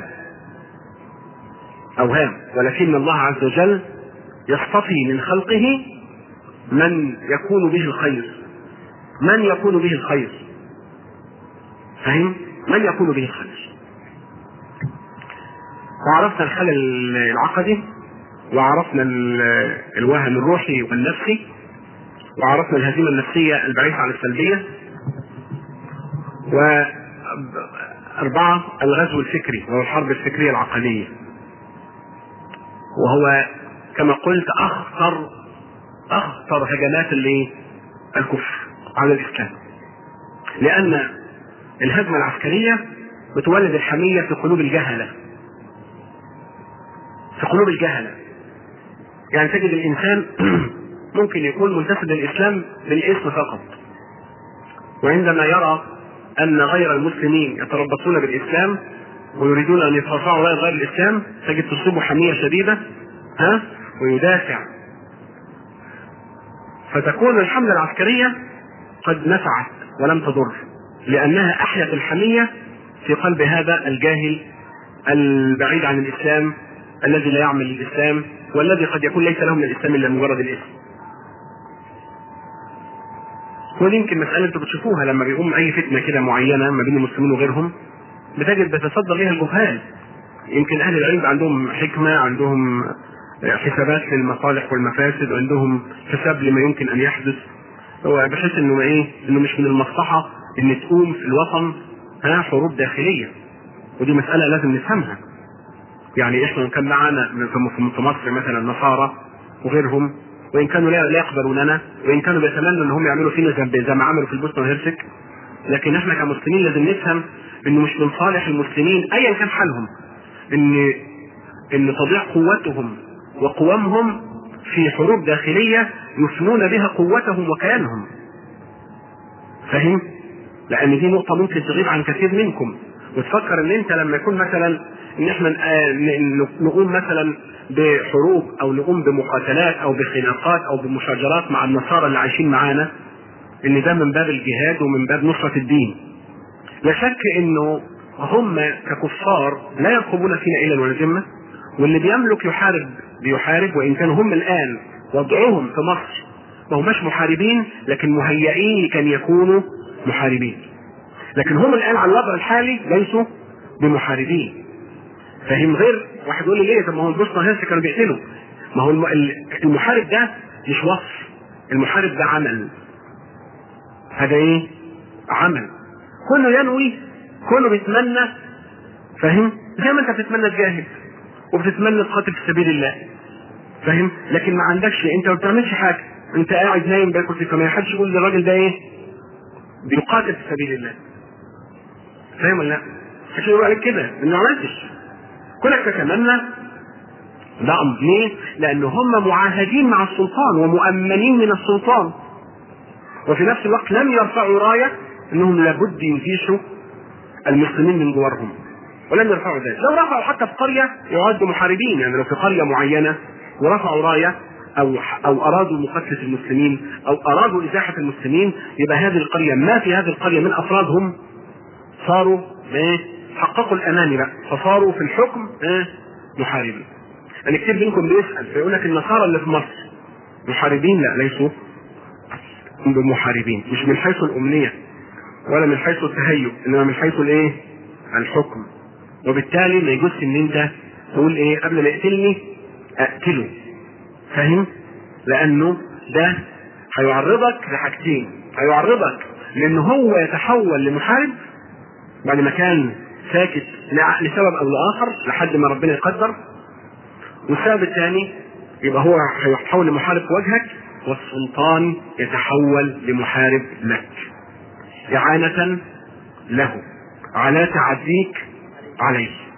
اوهام ولكن الله عز وجل يصطفي من خلقه من يكون به الخير من يكون به الخير فهم من يكون به الخير وعرفنا الخلل العقدي وعرفنا الوهن الروحي والنفسي وعرفنا الهزيمه النفسيه البعيده عن السلبيه وأربعة الغزو الفكري وهو الحرب الفكرية العقلية وهو كما قلت أخطر أخطر هجمات اللي الكفر على الإسلام لأن الهجمة العسكرية بتولد الحمية في قلوب الجهلة في قلوب الجهلة يعني تجد الإنسان ممكن يكون منتسب للإسلام بالاسم فقط وعندما يرى أن غير المسلمين يتربصون بالإسلام ويريدون أن يترفعوا راية غير الإسلام تجد تصيبه حمية شديدة ها ويدافع فتكون الحملة العسكرية قد نفعت ولم تضر لأنها أحيت الحمية في قلب هذا الجاهل البعيد عن الإسلام الذي لا يعمل الإسلام والذي قد يكون ليس له من الإسلام إلا مجرد الاسم ودي يمكن مسألة انتوا بتشوفوها لما بيقوم أي فتنة كده معينة ما بين المسلمين وغيرهم بتجد بتصدر ليها الجهال يمكن أهل العلم عندهم حكمة عندهم حسابات للمصالح والمفاسد وعندهم حساب لما يمكن أن يحدث هو بحيث إنه إيه إنه مش من المصلحة إن تقوم في الوطن ها حروب داخلية ودي مسألة لازم نفهمها يعني احنا كان معانا في مصر مثلا نصارى وغيرهم وان كانوا لا لا يقبلوننا وان كانوا بيتمنوا ان هم يعملوا فينا زي زي ما عملوا في البوسنه والهرسك لكن احنا كمسلمين لازم نفهم انه مش من صالح المسلمين ايا كان حالهم ان ان تضيع قوتهم وقوامهم في حروب داخليه يفنون بها قوتهم وكيانهم فاهم؟ لان دي نقطه ممكن تغيب عن كثير منكم وتفكر ان انت لما يكون مثلا ان احنا نقوم مثلا بحروب او نقوم بمقاتلات او بخناقات او بمشاجرات مع النصارى اللي عايشين معانا ان ده من باب الجهاد ومن باب نصرة الدين لا شك انه هم ككفار لا يرقبون فينا الا ولا ذمه واللي بيملك يحارب بيحارب وان كانوا هم الان وضعهم في مصر ما هماش محاربين لكن مهيئين كان يكونوا محاربين لكن هم الان على الوضع الحالي ليسوا بمحاربين فهم غير واحد يقول لي ليه طب ما هو البوسنه هيرس كانوا بيقتلوا ما هو المحارب ده مش وصف المحارب ده عمل هذا ايه عمل كله ينوي كله بيتمنى فاهم زي ما انت بتتمنى تجاهد وبتتمنى تقاتل في سبيل الله فاهم لكن ما عندكش انت ما بتعملش حاجه انت قاعد نايم باكل في كمان حدش يقول للراجل ده ايه بيقاتل في سبيل الله فاهم ولا لا؟ عشان يقول عليك كده انه ما عملتش كونك تتمنى نعم ليه؟ لأن هم معاهدين مع السلطان ومؤمنين من السلطان وفي نفس الوقت لم يرفعوا راية أنهم لابد يجيشوا المسلمين من جوارهم ولم يرفعوا ذلك لو رفعوا حتى في قرية يعدوا محاربين يعني لو في قرية معينة ورفعوا راية أو أو أرادوا مقاتلة المسلمين أو أرادوا إزاحة المسلمين يبقى هذه القرية ما في هذه القرية من أفرادهم صاروا إيه؟ حققوا الامان بقى فصاروا في الحكم ايه محاربين يعني كتير منكم بيسال فيقول لك النصارى اللي في مصر محاربين لا ليسوا بمحاربين مش من حيث الامنيه ولا من حيث التهيؤ انما من حيث الايه الحكم وبالتالي ما يجوزش ان انت تقول ايه قبل ما يقتلني اقتله فاهم لانه ده هيعرضك لحاجتين هيعرضك لان هو يتحول لمحارب بعد ما كان ساكت لسبب او لاخر لحد ما ربنا يقدر والسبب الثاني يبقى هو هيتحول لمحارب في وجهك والسلطان يتحول لمحارب لك إعانة له على تعديك عليه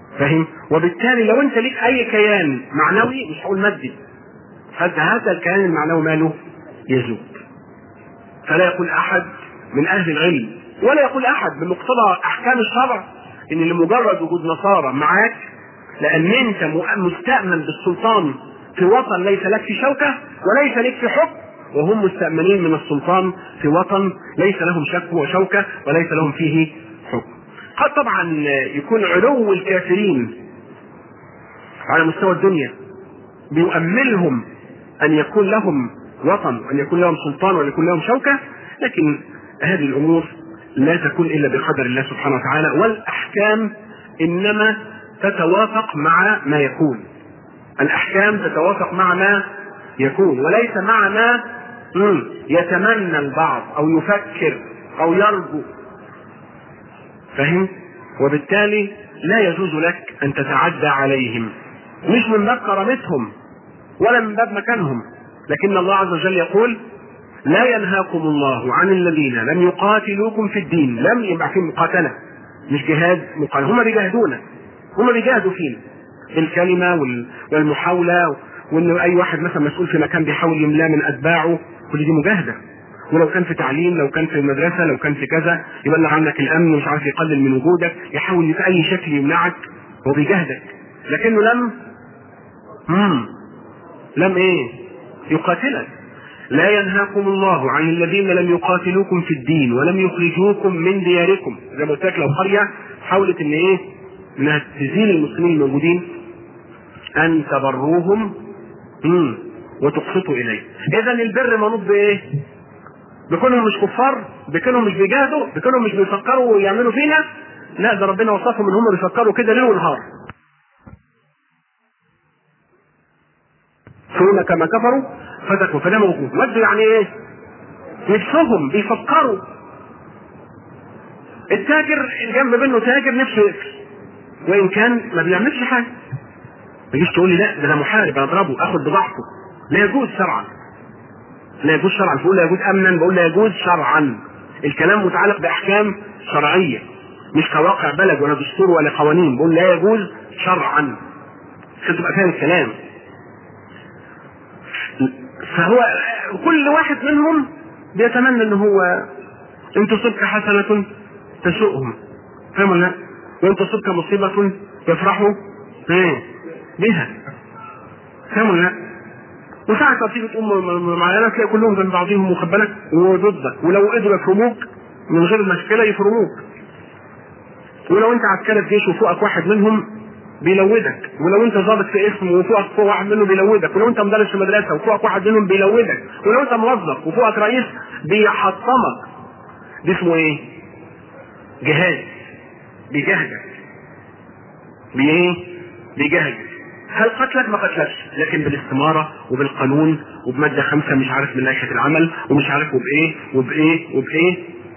فاهم وبالتالي لو انت ليك اي كيان معنوي مش هقول مادي هذا هذا الكيان المعنوي ماله يزول فلا يقول احد من اهل العلم ولا يقول احد بمقتضى احكام الشرع ان لمجرد وجود نصارى معاك لان انت مستامن بالسلطان في وطن ليس لك في شوكه وليس لك في حكم وهم مستامنين من السلطان في وطن ليس لهم شك وشوكه وليس لهم فيه حكم. قد طبعا يكون علو الكافرين على مستوى الدنيا بيؤملهم ان يكون لهم وطن وان يكون لهم سلطان وان يكون لهم شوكه لكن هذه الامور لا تكون الا بقدر الله سبحانه وتعالى والاحكام انما تتوافق مع ما يكون الاحكام تتوافق مع ما يكون وليس مع ما يتمنى البعض او يفكر او يرجو فهم وبالتالي لا يجوز لك ان تتعدى عليهم مش من باب كرامتهم ولا من باب مكانهم لكن الله عز وجل يقول لا ينهاكم الله عن الذين لم يقاتلوكم في الدين لم يبقى في مقاتلة مش جهاد مقاتلة هم بيجاهدونا هم بيجاهدوا فينا بالكلمة والمحاولة وان اي واحد مثلا مسؤول في مكان بيحاول يملاه من اتباعه كل دي مجاهدة ولو كان في تعليم لو كان في المدرسة لو كان في كذا يبلغ عنك الامن مش عارف يقلل من وجودك يحاول في اي شكل يمنعك هو بيجاهدك لكنه لم مم. لم ايه يقاتلك لا ينهاكم الله عن الذين لم يقاتلوكم في الدين ولم يخرجوكم من دياركم زي ما قلت لك لو قريه حاولت ان ايه انها تزيل المسلمين الموجودين ان تبروهم مم. وتقسطوا اليه اذا البر منوط بايه بكونهم مش كفار بكونهم مش بيجاهدوا بكونهم مش بيفكروا ويعملوا فينا لا ده ربنا وصفهم ان هم بيفكروا كده ليل ونهار ثم كما كفروا فتكوا فده موجود مد يعني ايه نفسهم بيفكروا التاجر جنب منه تاجر نفسه يقفل وان كان ما بيعملش حاجه ما تجيش تقول لي لا ده انا محارب اضربه اخد بضاعته لا يجوز شرعا لا يجوز شرعا بقول لا يجوز امنا بقول لا يجوز شرعا الكلام متعلق باحكام شرعيه مش كواقع بلد ولا دستور ولا قوانين بقول لا يجوز شرعا عشان تبقى فاهم الكلام فهو كل واحد منهم بيتمنى ان هو ان تصبك حسنة تسؤهم فاهم ولا لا؟ وان تصبك مصيبة يفرحوا ايه بها فاهم ولا لا؟ وساعة ما تيجي تقوم معانا تلاقي كلهم جنب بعضهم مخبلك وضدك ولو قدروا يفرموك من غير مشكلة يفرموك ولو انت عسكري في جيش وفوقك واحد منهم بيلودك ولو انت ضابط في اسم وفوقك فوق واحد منهم بيلودك ولو انت مدرس في مدرسه وفوقك واحد منهم بيلودك ولو انت موظف وفوقك رئيس بيحطمك دي اسمه ايه؟ جهاد بيجاهدك بايه؟ بيجاهدك هل قتلك ما قتلكش لكن بالاستمارة وبالقانون وبمادة خمسة مش عارف من ناحية العمل ومش عارف وبايه وبايه وبايه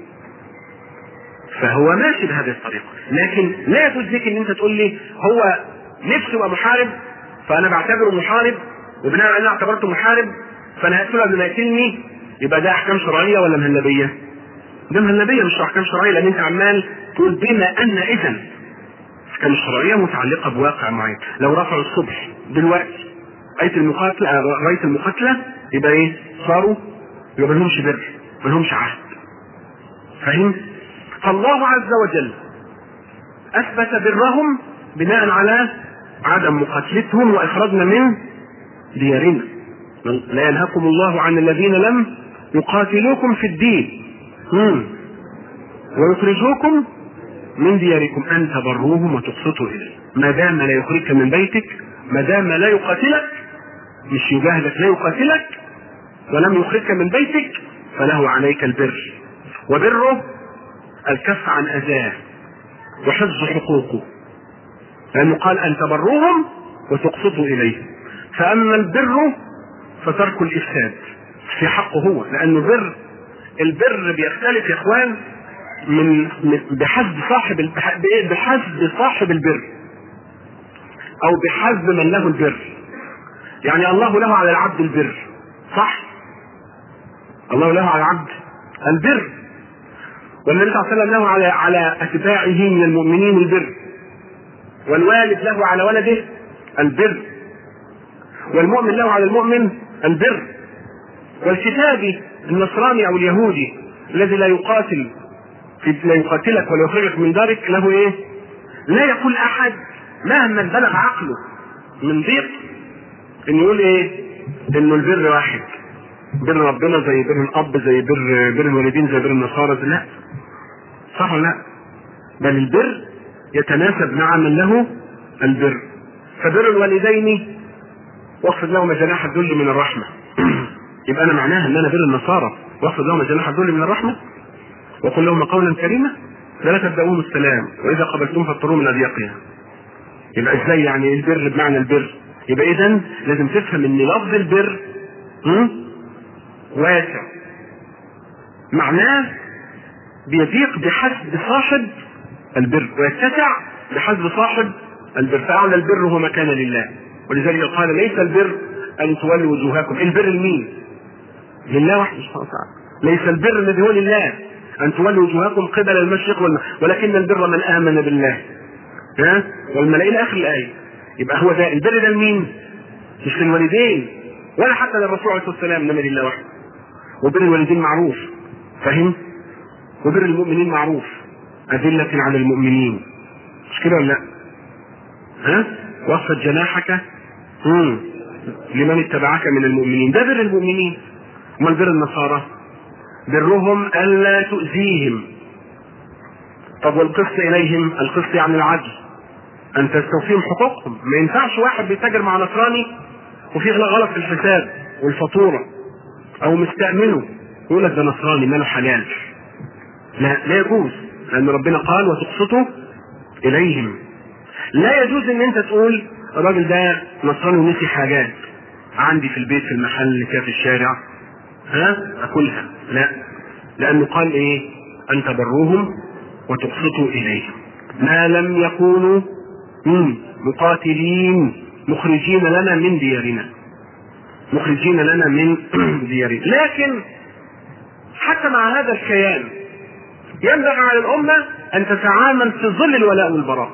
فهو ماشي بهذه الطريقة لكن لا يجوز لك ان انت تقول لي هو نفسه يبقى محارب فانا بعتبره محارب وبناء على انا اعتبرته محارب فانا هقتله قبل ما يقتلني يبقى ده احكام شرعية ولا مهلبية؟ ده مهلبية مش احكام شرعية لان انت عمال تقول بما ان اذا احكام الشرعية متعلقة بواقع معين لو رفعوا الصبح دلوقتي آية المقاتلة راية المقاتلة يبقى ايه؟ صاروا يبقى لهمش بر ما لهمش عهد فاهم؟ فالله عز وجل اثبت برهم بناء على عدم مقاتلتهم واخراجنا من ديارنا لا ينهاكم الله عن الذين لم يقاتلوكم في الدين مم. ويخرجوكم من دياركم ان تبروهم وتقسطوا اليه ما دام لا يخرجك من بيتك ما دام لا يقاتلك مش يجاهدك لا يقاتلك ولم يخرجك من بيتك فله عليك البر وبره الكف عن اذاه وحفظ حقوقه لانه قال ان تبروهم وتقسطوا اليه فاما البر فترك الافساد في حقه هو لانه بر البر بيختلف يا اخوان من بحسب صاحب بحسب صاحب البر او بحسب من له البر يعني الله له على العبد البر صح الله له على العبد البر والنبي صلى الله عليه وسلم له على على اتباعه من المؤمنين البر والوالد له على ولده البر والمؤمن له على المؤمن البر والكتابي النصراني او اليهودي الذي لا يقاتل في لا يقاتلك ولا يخرجك من دارك له ايه؟ لا يقول احد مهما بلغ عقله من ضيق انه يقول ايه؟ انه البر واحد بر ربنا زي بر الاب زي بر بر الوالدين زي بر النصارى زي لا صح ولا لا؟ بل البر يتناسب مع من له البر فبر الوالدين واخفض لهما جناح الذل من الرحمه يبقى انا معناها ان انا بر النصارى واخفض لهما جناح الذل من الرحمه وقل لهم قولا كريما لا تبدأوهم السلام واذا قبلتم فاضطروا من اضيقها يبقى ازاي يعني البر بمعنى البر يبقى اذا لازم تفهم ان لفظ البر هم؟ واسع معناه بيضيق بحسب صاحب البر ويتسع بحسب صاحب البر فاعلى البر هو ما كان لله ولذلك قال ليس البر ان تولوا وجوهكم البر لمين؟ لله وحده سبحانه وتعالى ليس البر الذي هو لله ان تولوا وجوهكم قبل المشرق والمغرب ولكن البر من امن بالله ها والملائكه الى اخر الايه يبقى هو ده البر ده لمين؟ مش للوالدين ولا حتى للرسول عليه الصلاه والسلام انما لله وحده وبر الوالدين معروف فاهم؟ وبر المؤمنين معروف أذلة على المؤمنين مش كده ولا لا؟ ها؟ واخفض جناحك مم. لمن اتبعك من المؤمنين ده بر المؤمنين امال بر النصارى برهم الا تؤذيهم طب والقسط اليهم القسط يعني العدل ان تستوفيهم حقوقهم ما ينفعش واحد بيتاجر مع نصراني وفي غلط في الحساب والفاتوره او مستأمنه يقول لك ده نصراني ماله حلال لا لا يجوز لان ربنا قال وتقسطوا اليهم لا يجوز ان انت تقول الراجل ده نصراني ونسي حاجات عندي في البيت في المحل اللي فيها في الشارع ها اكلها لا لانه قال ايه ان تبروهم وتقسطوا اليهم ما لم يكونوا مم. مقاتلين مخرجين لنا من ديارنا مخرجين لنا من ديارنا لكن حتى مع هذا الكيان ينبغي على الأمة أن تتعامل في ظل الولاء والبراء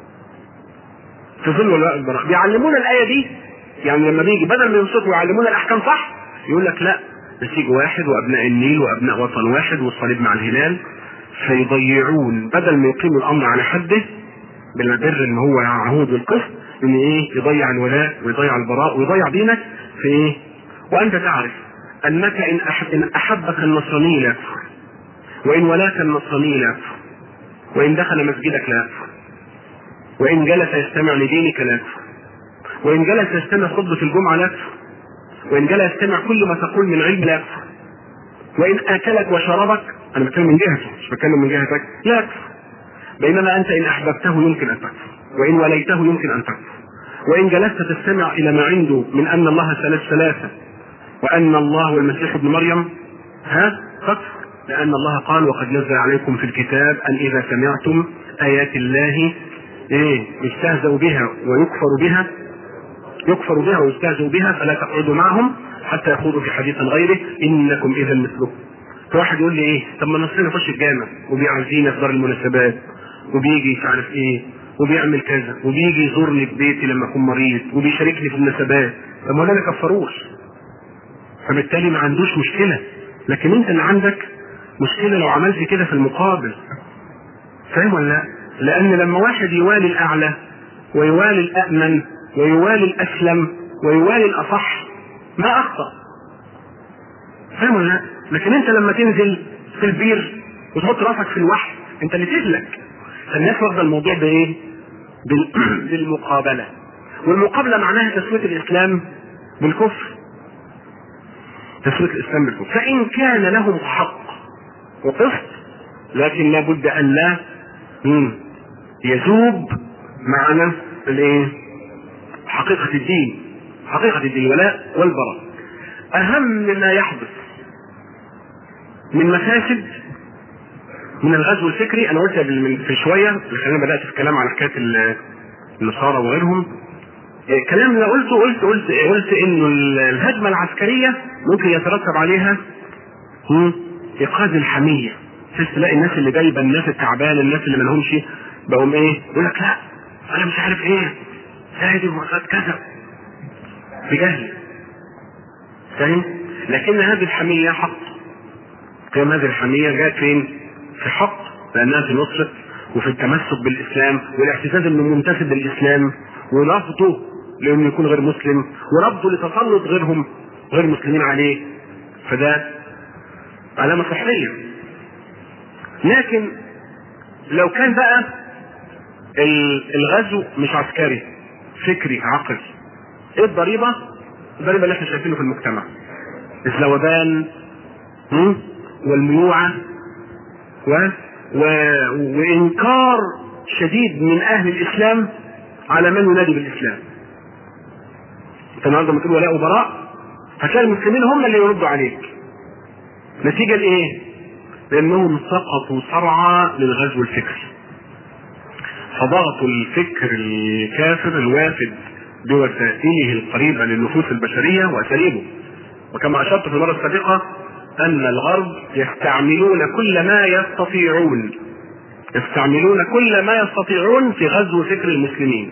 في ظل الولاء والبراء بيعلمونا الآية دي يعني لما بيجي بدل ما يمسكوا يعلمونا الأحكام صح يقول لك لا نسيج واحد وأبناء النيل وأبناء وطن واحد والصليب مع الهلال فيضيعون بدل ما يقيموا الأمر على حده بالبر اللي هو عهود والقسط ان ايه يضيع الولاء ويضيع البراء ويضيع دينك في ايه وانت تعرف انك ان أحب ان احبك النصراني لا يكفر وان ولاك النصراني لا يكفر وان دخل مسجدك لا يكفر وان جلس يستمع لدينك لا يكفر وان جلس يستمع خطبه الجمعه لا يكفر وان جلس يستمع كل ما تقول من علم لا يكفر وان اكلك وشربك انا بتكلم من جهته مش بتكلم من جهتك لا يكفر بينما انت ان احببته يمكن ان تكفر وان وليته يمكن ان تكفر وان جلست تستمع الى ما عنده من ان الله ثلاث ثلاثه وان الله والمسيح ابن مريم ها تكفر لان الله قال وقد نزل عليكم في الكتاب ان اذا سمعتم ايات الله ايه يستهزأ بها ويكفر بها يكفر بها ويستهزأ بها فلا تقعدوا معهم حتى يخوضوا في حديث غيره انكم اذا مثلهم فواحد يقول لي ايه طب ما نصير نخش الجامع وبيعزينا في دار المناسبات وبيجي مش عارف ايه وبيعمل كذا وبيجي يزورني في بيتي لما اكون مريض وبيشاركني في المناسبات طب ما انا كفروش فبالتالي ما عندوش مشكله لكن انت اللي عندك مشكله لو عملت كده في المقابل فاهم ولا لا؟ لان لما واحد يوالي الاعلى ويوالي الامن ويوالي الاسلم ويوالي الاصح ما اخطا فاهم ولا لا؟ لكن انت لما تنزل في البير وتحط راسك في الوحل انت اللي تهلك الناس واخده الموضوع بايه؟ بال- بالمقابله والمقابله معناها تسويه الاسلام بالكفر تسويه الاسلام بالكفر فان كان لهم حق وقسط لكن لابد ان لا مم، يذوب معنا الايه؟ حقيقه الدين حقيقه الدين ولاء والبراء اهم ما يحدث من مفاسد من الغزو الفكري انا قلت قبل من- في شويه لان انا بدات في الكلام على حكايه ال- النصارى وغيرهم الكلام اللي قلته قلت قلت قلت انه ال- الهجمه العسكريه ممكن يترتب عليها هم، ايقاظ الحميه تحس تلاقي الناس اللي جايبه الناس التعبانه الناس اللي ما لهمش بقوا ايه يقول لك لا انا مش عارف ايه زايد المؤسسات كذا بجهل فاهم لكن هذه الحمية حق قيام هذه الحمية جاءت فين في حق لانها في نصرة وفي التمسك بالاسلام والاعتزاز انه منتسب للاسلام ورفضه لانه يكون غير مسلم ورفضه لتسلط غيرهم غير مسلمين عليه فده علامة صحية لكن لو كان بقى الغزو مش عسكري فكري عقلي ايه الضريبة؟ الضريبة اللي احنا شايفينه في المجتمع الذوبان والميوعة و... و... وإنكار شديد من أهل الإسلام على من ينادي بالإسلام أنت النهارده لما تقول ولاء وبراء هتلاقي المسلمين هم اللي يردوا عليك نتيجة لإيه؟ لأنهم سقطوا صرعى للغزو الفكري فضغطوا الفكر الكافر الوافد بوسائله القريبة للنفوس البشرية وأساليبه وكما أشرت في المرة السابقة أن الغرب يستعملون كل ما يستطيعون يستعملون كل ما يستطيعون في غزو فكر المسلمين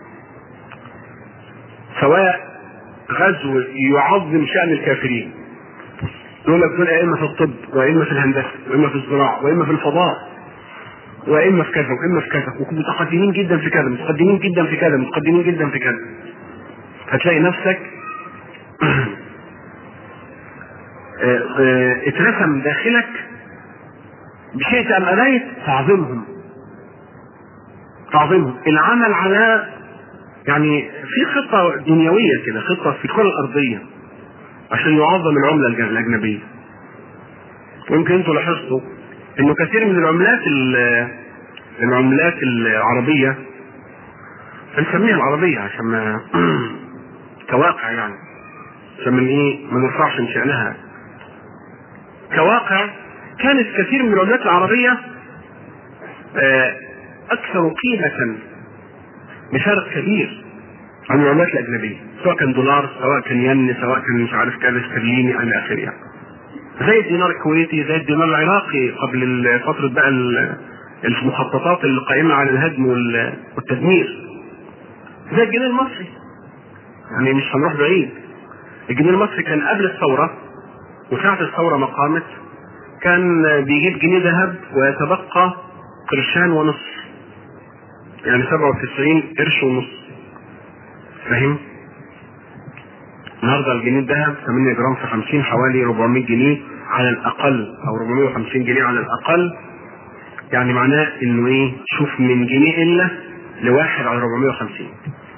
سواء غزو يعظم شأن الكافرين يقول لك دول أئمة في الطب وأئمة في الهندسة وأئمة في الزراعة وأئمة في الفضاء وأئمة في كذا وأئمة في كذا ومتقدمين جدا في كذا متقدمين جدا في كذا متقدمين جدا في كذا هتلاقي نفسك اترسم داخلك بشيء تأمليت تعظيمهم تعظيمهم العمل على يعني في خطة دنيوية كده خطة في الكرة الأرضية عشان يعظم العملة الأجنبية ويمكن انتوا لاحظتوا انه كثير من العملات العملات العربية هنسميها العربية عشان ما كواقع يعني عشان من ايه ما نرفعش من شأنها كواقع كانت كثير من العملات العربية أكثر قيمة بفرق كبير عن العملات الأجنبية سواء كان دولار سواء كان ين سواء كان مش عارف كذا استرليني إلى آخره يعني. زي الدينار الكويتي زي الدينار العراقي قبل فترة بقى المخططات اللي قائمة على الهدم والتدمير زي الجنيه المصري يعني مش هنروح بعيد الجنيه المصري كان قبل الثورة وساعة الثورة ما قامت كان بيجيب جنيه ذهب ويتبقى قرشان ونصف يعني 97 قرش ونص فاهم؟ النهارده الجنيه الذهب 8 جرام في 50 حوالي 400 جنيه على الاقل او 450 جنيه على الاقل يعني معناه انه ايه شوف من جنيه الا لواحد على 450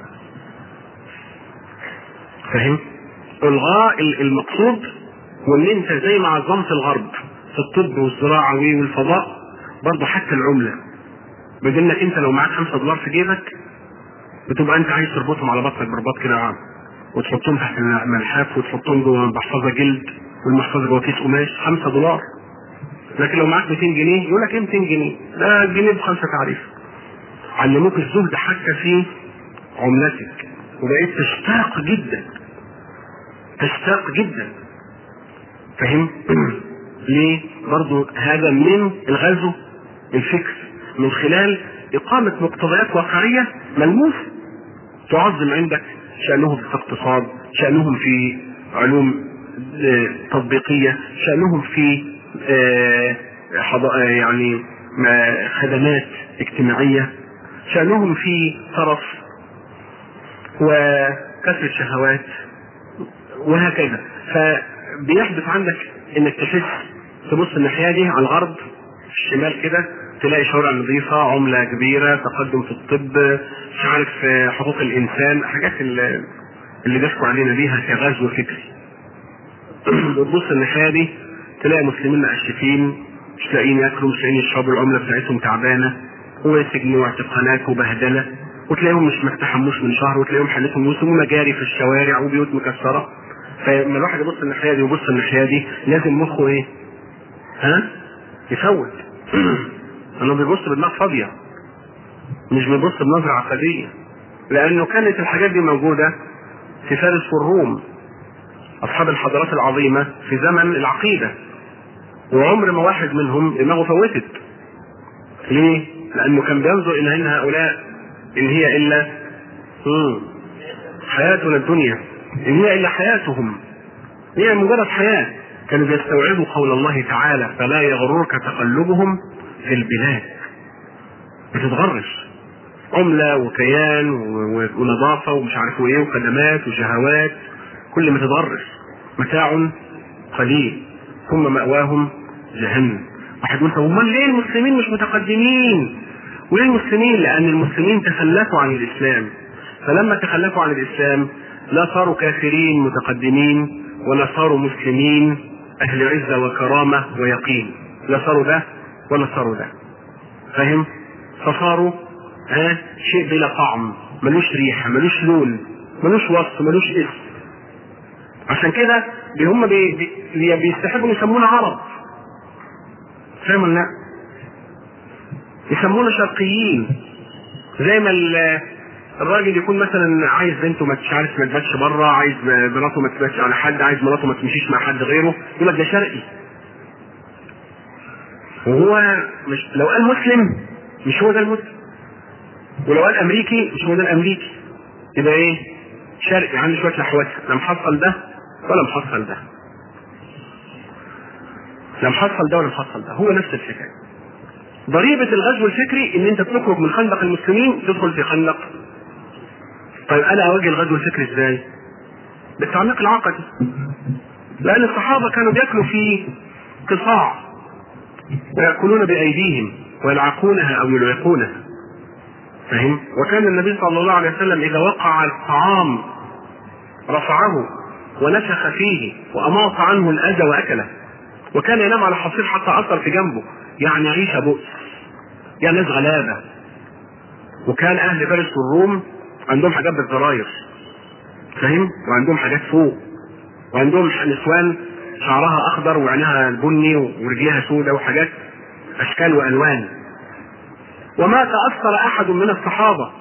فاهم؟ الغاء المقصود وان انت زي ما عظمت الغرب في الطب والزراعه والفضاء برضه حتى العمله بدل انك انت لو معاك 5 دولار في جيبك بتبقى انت عايز تربطهم على بطنك برباط كده عام وتحطهم تحت الملحاف وتحطهم جوه محفظه جلد والمحفظه جوه كيس قماش 5 دولار لكن لو معاك 200 جنيه يقول لك ايه 200 جنيه؟ ده الجنيه بخمسه تعريف علموك الزهد حتى في عملتك وبقيت تشتاق جدا تشتاق جدا فاهم؟ ليه؟ برضو هذا من الغزو الفكر من خلال إقامة مقتضيات واقعية ملموسة تعظم عندك شأنهم في الاقتصاد شأنهم في علوم تطبيقية شأنهم في يعني خدمات اجتماعية شأنهم في طرف وكسر شهوات وهكذا فبيحدث عندك انك تحس تبص الناحية دي على الغرب في الشمال كده تلاقي شوارع نظيفة عملة كبيرة تقدم في الطب مش عارف حقوق الإنسان حاجات اللي, اللي بيحكوا علينا بيها كغزو فكري وتبص الناحية دي تلاقي مسلمين مقشفين مش لاقيين ياكلوا مش لاقيين يشربوا العملة بتاعتهم تعبانة وسجن واعتقالات وبهدلة وتلاقيهم مش ما استحموش من شهر وتلاقيهم حالتهم وسموا مجاري في الشوارع وبيوت مكسرة فلما الواحد يبص الناحية دي ويبص الناحية دي لازم مخه ايه؟ ها؟ يفوت انه بيبص بدماغ فاضيه مش بيبص بنظره عقديه لانه كانت الحاجات دي موجوده في فارس والروم اصحاب الحضارات العظيمه في زمن العقيده وعمر ما واحد منهم دماغه فوتت ليه؟ لانه كان بينظر الى ان هؤلاء ان هي الا مم. حياتنا الدنيا ان هي الا حياتهم هي مجرد حياه كانوا بيستوعبوا قول الله تعالى فلا يغررك تقلبهم في البلاد بتتغرش عمله وكيان و- و- ونظافه ومش عارف ايه وخدمات وشهوات كل ما تتغرش متاع قليل ثم مأواهم جهنم واحد يقول طب امال ليه المسلمين مش متقدمين؟ وليه المسلمين؟ لأن المسلمين تخلفوا عن الإسلام فلما تخلفوا عن الإسلام لا صاروا كافرين متقدمين ولا صاروا مسلمين أهل عزة وكرامة ويقين لا صاروا ده ولا صاروا ده فاهم؟ فصاروا ها شيء بلا طعم ملوش ريحة ملوش لون ملوش وصف ملوش اسم عشان كده بي- هم بي بي بيستحبوا يسمونا عرب فاهم ولا لا؟ يسمونا شرقيين زي ما ال- الراجل يكون مثلا عايز بنته ما مش عارف ما تباتش بره عايز مراته ما تباتش على حد عايز مراته ما تمشيش مع حد غيره يقول لك ده شرقي وهو مش لو قال مسلم مش هو ده المسلم ولو قال امريكي مش هو ده الامريكي يبقى ايه شرقي عنده شويه لحوسه لا محصل ده ولا محصل ده لا محصل ده ولا محصل ده هو نفس الحكايه ضريبة الغزو الفكري ان انت تخرج من خندق المسلمين تدخل في خندق طيب انا اواجه الغزو الفكري ازاي؟ بالتعميق العقدي لان الصحابة كانوا بياكلوا في قصاع ويأكلون بأيديهم ويلعقونها أو يلعقونها فاهم؟ وكان النبي صلى الله عليه وسلم إذا وقع الطعام رفعه ونفخ فيه وأماط عنه الأذى وأكله وكان ينام على حصير حتى أثر في جنبه يعني عيشة بؤس يعني ناس غلابة وكان أهل فارس والروم عندهم حاجات بالزراير فاهم؟ وعندهم حاجات فوق وعندهم نسوان شعرها اخضر وعينها بني ورجليها سوداء وحاجات اشكال والوان وما تاثر احد من الصحابه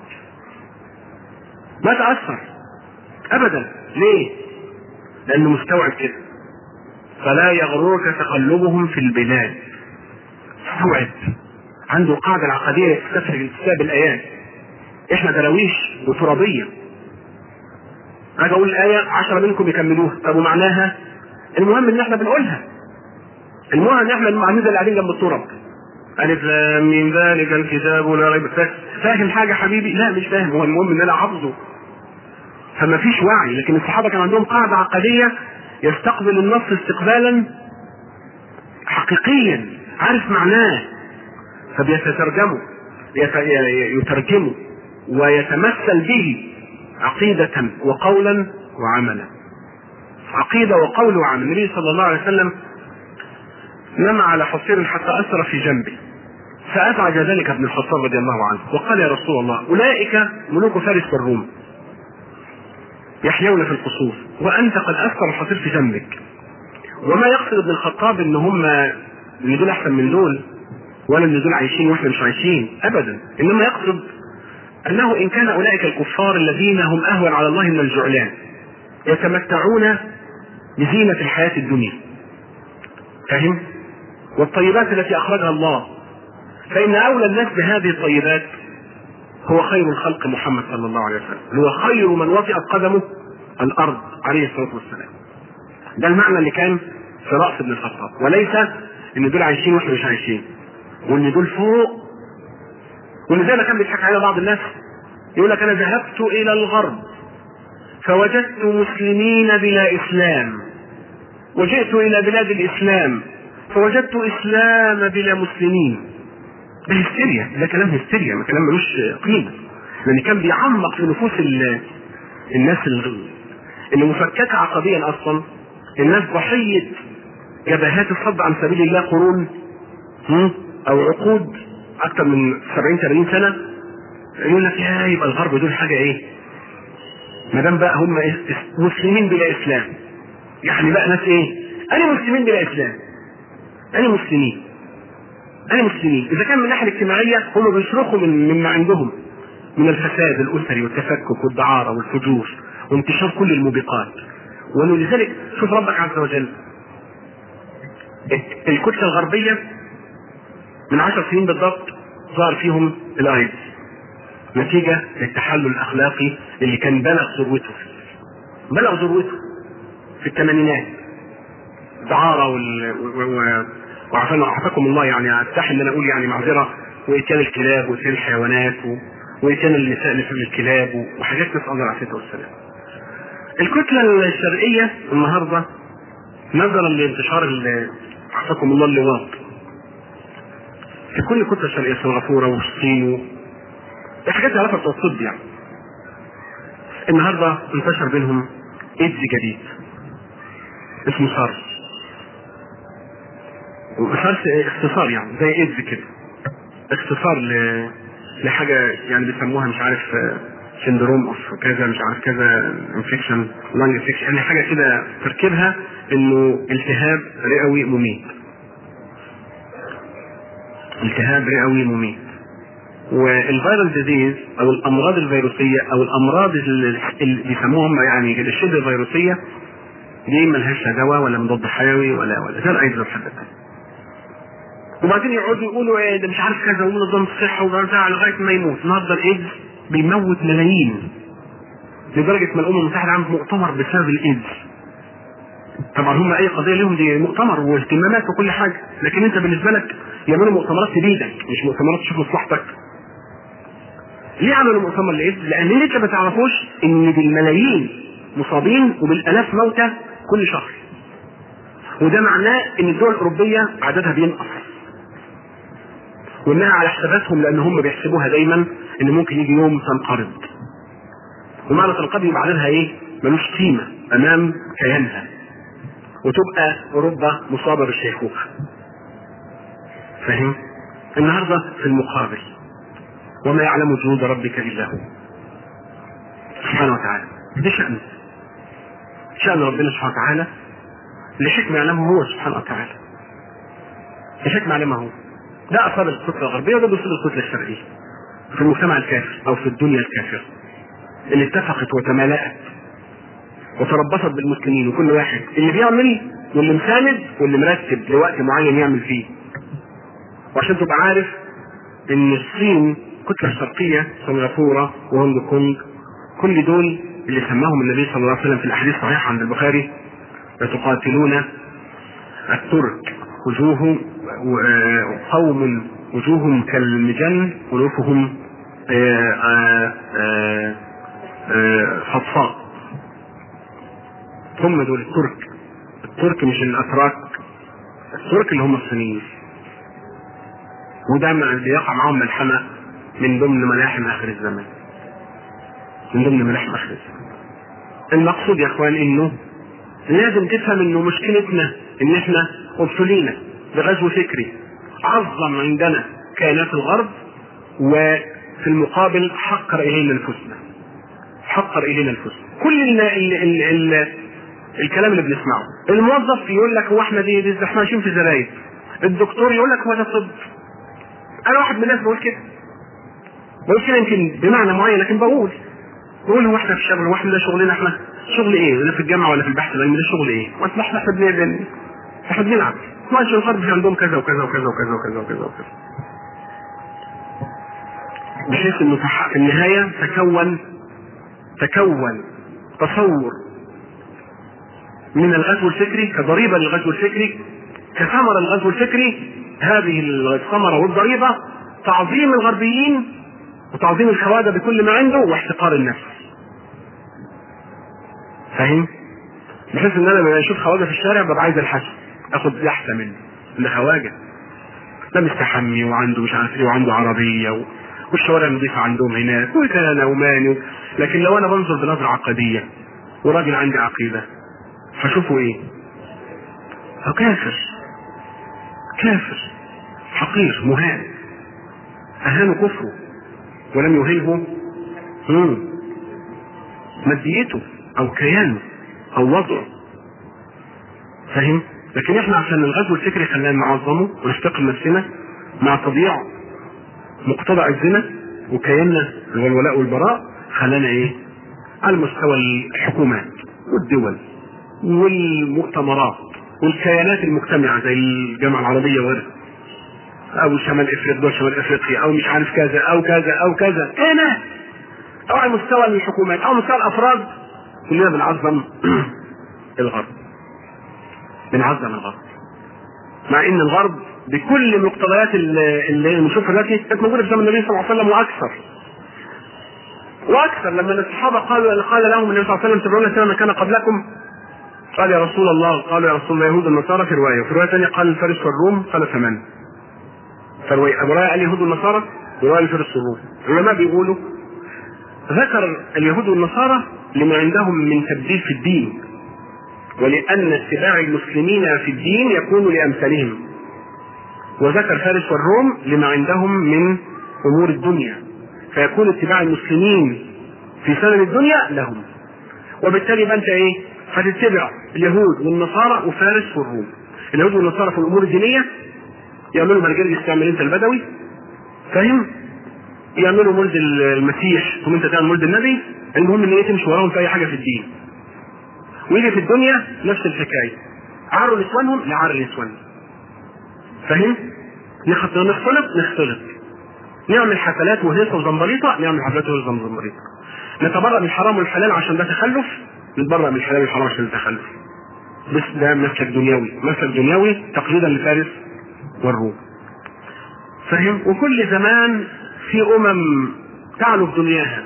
ما تاثر ابدا ليه لانه مستوعب كده فلا يغررك تقلبهم في البلاد استوعب عنده القاعده العقديه يستفسر انتساب الايات احنا دراويش وترابيه اجي اقول الايه عشرة منكم يكملوها طب ومعناها المهم ان احنا بنقولها المهم ان احنا المعمودة اللي قاعدين جنب التراب الف لام من ذلك الكتاب لا ريب فيه فاهم حاجه حبيبي لا مش فاهم هو المهم ان انا حافظه فما فيش وعي لكن الصحابه كان عندهم قاعده عقديه يستقبل النص استقبالا حقيقيا عارف معناه فبيتترجمه يت- يترجمه ويتمثل به عقيدة وقولا وعملا عقيدة وقول وعمل النبي صلى الله عليه وسلم نام على حصير حتى أثر في جنبه فأزعج ذلك ابن الخطاب رضي الله عنه وقال يا رسول الله أولئك ملوك فارس والروم يحيون في القصور وأنت قد أثر الحصير في جنبك وما يقصد ابن الخطاب ان هم ان دول احسن من دول ولا ان دول عايشين واحنا مش عايشين ابدا انما يقصد انه ان كان اولئك الكفار الذين هم اهون على الله من الجعلان يتمتعون بزينة الحياة الدنيا فاهم؟ والطيبات التي اخرجها الله فان اولى الناس بهذه الطيبات هو خير الخلق محمد صلى الله عليه وسلم هو خير من وطئت قدمه الارض عليه الصلاه والسلام ده المعنى اللي كان في راس ابن الخطاب وليس ان دول عايشين واحنا مش عايشين وان دول فوق وان زي ما كان بيضحك علينا بعض الناس يقول لك انا ذهبت الى الغرب فوجدت مسلمين بلا اسلام وجئت الى بلاد الاسلام فوجدت اسلام بلا مسلمين ده هستيريا ده كلام هستيريا ما كلام ملوش قيمه لان كان بيعمق في نفوس ال- الناس ال- اللي مفككه عقديا اصلا الناس ضحيه جبهات الصد عن سبيل الله قرون هم؟ او عقود اكثر من 70 80 سنه يقول لك يا يبقى الغرب دول حاجه ايه؟ ما دام بقى هم إيه؟ مسلمين بلا اسلام يعني بقى ناس ايه؟ انا مسلمين بلا اسلام انا مسلمين انا مسلمين اذا كان من الناحيه الاجتماعيه هم بيصرخوا من مما عندهم من الفساد الاسري والتفكك والدعاره والفجور وانتشار كل الموبقات ولذلك شوف ربك عز وجل الكتله الغربيه من عشر سنين بالضبط ظهر فيهم الايدز نتيجة للتحلل الأخلاقي اللي كان بلغ ذروته بلغ ذروته في الثمانينات دعارة وال... و... و... وعافانا وعافاكم الله يعني استحي ان انا اقول يعني معذرة واتيان الكلاب واتيان الحيوانات و... واتيان النساء مثل الكلاب و... وحاجات نسأل الله العافية والسلام. الكتلة الشرقية النهاردة نظرا لانتشار ال... عافاكم الله اللواط في كل كتلة شرقية سنغافورة والصين و... دي حاجات يعرفها بتوع الطب يعني. النهارده انتشر بينهم ايدز جديد اسمه سارس سارس اختصار يعني زي ايدز كده اختصار ل... لحاجه يعني بيسموها مش عارف سندروم اوف كذا مش عارف كذا انفكشن لانج انفكشن يعني حاجه كده تركيبها انه التهاب رئوي مميت التهاب رئوي مميت والفيرال ديزيز او الامراض الفيروسيه او الامراض اللي بيسموهم يعني الشبه فيروسيه دي ملهاش لا دواء ولا مضاد حيوي ولا ولا زي الايدز والحاجات وبعدين يقعدوا يقولوا ايه ده مش عارف كذا ومنظمه الصحه وبتاع لغايه ما يموت النهارده الايدز بيموت ملايين لدرجه ما الامم المتحده عملت مؤتمر بسبب الايدز طبعا هم اي قضيه لهم دي مؤتمر واهتمامات وكل حاجه لكن انت بالنسبه لك يعملوا مؤتمرات تبيدك مش مؤتمرات تشوف مصلحتك ليه عملوا مؤتمر الايدز؟ لان اللي انت ما تعرفوش ان بالملايين مصابين وبالالاف موتى كل شهر. وده معناه ان الدول الاوروبيه عددها بينقص. وانها على حساباتهم لان هم بيحسبوها دايما ان ممكن يجي يوم تنقرض. ومعنى تنقرض يبقى عددها ايه؟ ملوش قيمه امام كيانها. وتبقى اوروبا مصابه بالشيخوخه. فاهم؟ النهارده في المقابل وما يعلم جنود ربك الا هو سبحانه وتعالى ده شأنه شأن ربنا سبحانه وتعالى لحكمة يعلمه هو سبحانه وتعالى لحكمة يعلمه هو ده أصاب الكتلة الغربية وده بيصيب الكتلة الشرقية في المجتمع الكافر أو في الدنيا الكافرة اللي اتفقت وتمالأت وتربصت بالمسلمين وكل واحد اللي بيعمل واللي مساند واللي مرتب لوقت معين يعمل فيه وعشان تبقى عارف ان الصين كتلة شرقية سنغافورة وهونج كونج كل دول اللي سماهم النبي صلى الله عليه وسلم في الاحاديث الصحيحة عند البخاري يتقاتلون الترك وجوه قوم وجوههم كالمجن قلوبهم فضفاء هم دول الترك الترك مش الاتراك الترك اللي هم الصينيين وده بيقع معاهم ملحمه من ضمن ملاحم اخر الزمان من ضمن ملاحم اخر الزمان المقصود يا اخوان انه لازم تفهم انه مشكلتنا ان احنا ابتلينا بغزو فكري عظم عندنا كيانات الغرب وفي المقابل حقر الينا نفوسنا حقر الينا نفوسنا كل ال ال ال ال الكلام اللي بنسمعه الموظف يقول لك هو احنا دي, دي احنا ماشيين في زراير الدكتور يقول لك هو ده طب انا واحد من الناس بقول كده بقول كده يمكن بمعنى معين لكن بقول بقول هو احنا في الشغل هو احنا ده شغلنا احنا شغل ايه ولا في الجامعه ولا في البحث العلمي ده شغل ايه؟ واحنا احنا احنا بن احنا بنلعب ماشي الغرب عندهم كذا وكذا وكذا وكذا وكذا وكذا وكذا بحيث انه في النهايه تكون تكون تصور من الغزو الفكري كضريبه للغزو الفكري كثمره الغزو الفكري هذه الثمره والضريبه تعظيم الغربيين وتعظيم الخواجه بكل ما عنده واحتقار النفس. فاهم؟ بحيث ان انا لما اشوف خواجه في الشارع ببقى عايز الحسن اخد احسن منه ده خواجه ده مستحمي وعنده مش عارف ايه وعنده عربيه و... والشوارع نظيفه عندهم هناك وكان نوماني لكن لو انا بنظر بنظره عقديه وراجل عندي عقيده فشوفوا ايه؟ هو كافر كافر حقير مهان اهان كفره ولم يهنه ماديته او كيانه او وضعه فاهم؟ لكن احنا عشان الغزو الفكري خلانا نعظمه ونفتقر نفسنا مع تضييع مقتضى عزنا وكياننا اللي هو الولاء والبراء خلانا ايه؟ على مستوى الحكومات والدول والمؤتمرات والكيانات المجتمعة زي الجامعة العربية وغيرها او شمال افريقيا دول شمال افريقيا او مش عارف كذا او كذا او كذا هنا او على مستوى الحكومات او مستوى الافراد كلنا بنعظم الغرب بنعظم الغرب مع ان الغرب بكل المقتضيات اللي اللي بنشوفها دلوقتي كانت موجوده في زمن النبي صلى الله عليه وسلم واكثر واكثر لما الصحابه قالوا قال لهم النبي صلى الله عليه وسلم تبعون سنه ما كان قبلكم قال يا رسول الله قالوا يا رسول الله يهود النصارى في روايه وفي روايه ثانيه قال الفارس والروم قال ثمان فروايه ابو قال اليهود والنصارى وروايه الفارس والروم العلماء بيقولوا ذكر اليهود والنصارى لما عندهم من تبديل في الدين ولأن اتباع المسلمين في الدين يكون لأمثالهم وذكر فارس والروم لما عندهم من أمور الدنيا فيكون اتباع المسلمين في سنن الدنيا لهم وبالتالي يبقى انت ايه؟ هتتبع اليهود والنصارى وفارس والروم اليهود والنصارى في الامور الدينيه يعملوا مرجل تعمل انت البدوي فاهم؟ يعملوا مولد المسيح ثم انت تعمل مولد النبي المهم ان ايه تمشي وراهم في اي حاجه في الدين ويجي في الدنيا نفس الحكايه عاروا نسوانهم لعار نسوانهم فاهم؟ نخ- نختلط نختلط نعمل حفلات وهيصه وزمبريطه نعمل حفلات وهيصه وزمبريطه نتبرأ من الحرام والحلال عشان ده تخلف نتبرأ من الحلال والحرام عشان ده تخلف بس ده مسلك دنيوي مسلك دنيوي تقليدا لفارس والروم فاهم وكل زمان في امم تعلو في دنياها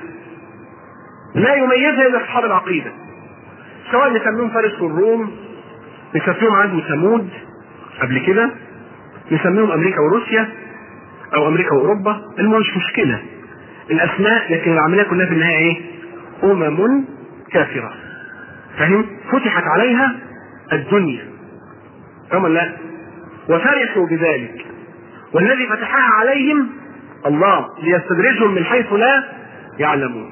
لا يميزها الا اصحاب العقيده سواء نسميهم فارس والروم نسميهم عاد وثمود قبل كده نسميهم امريكا وروسيا او امريكا واوروبا المهم مش مشكله الاسماء لكن العمليه كلها في النهايه ايه؟ امم كافره فاهم؟ فتحت عليها الدنيا فاهم ولا لا؟ وفرحوا بذلك والذي فتحها عليهم الله ليستدرجهم من حيث لا يعلمون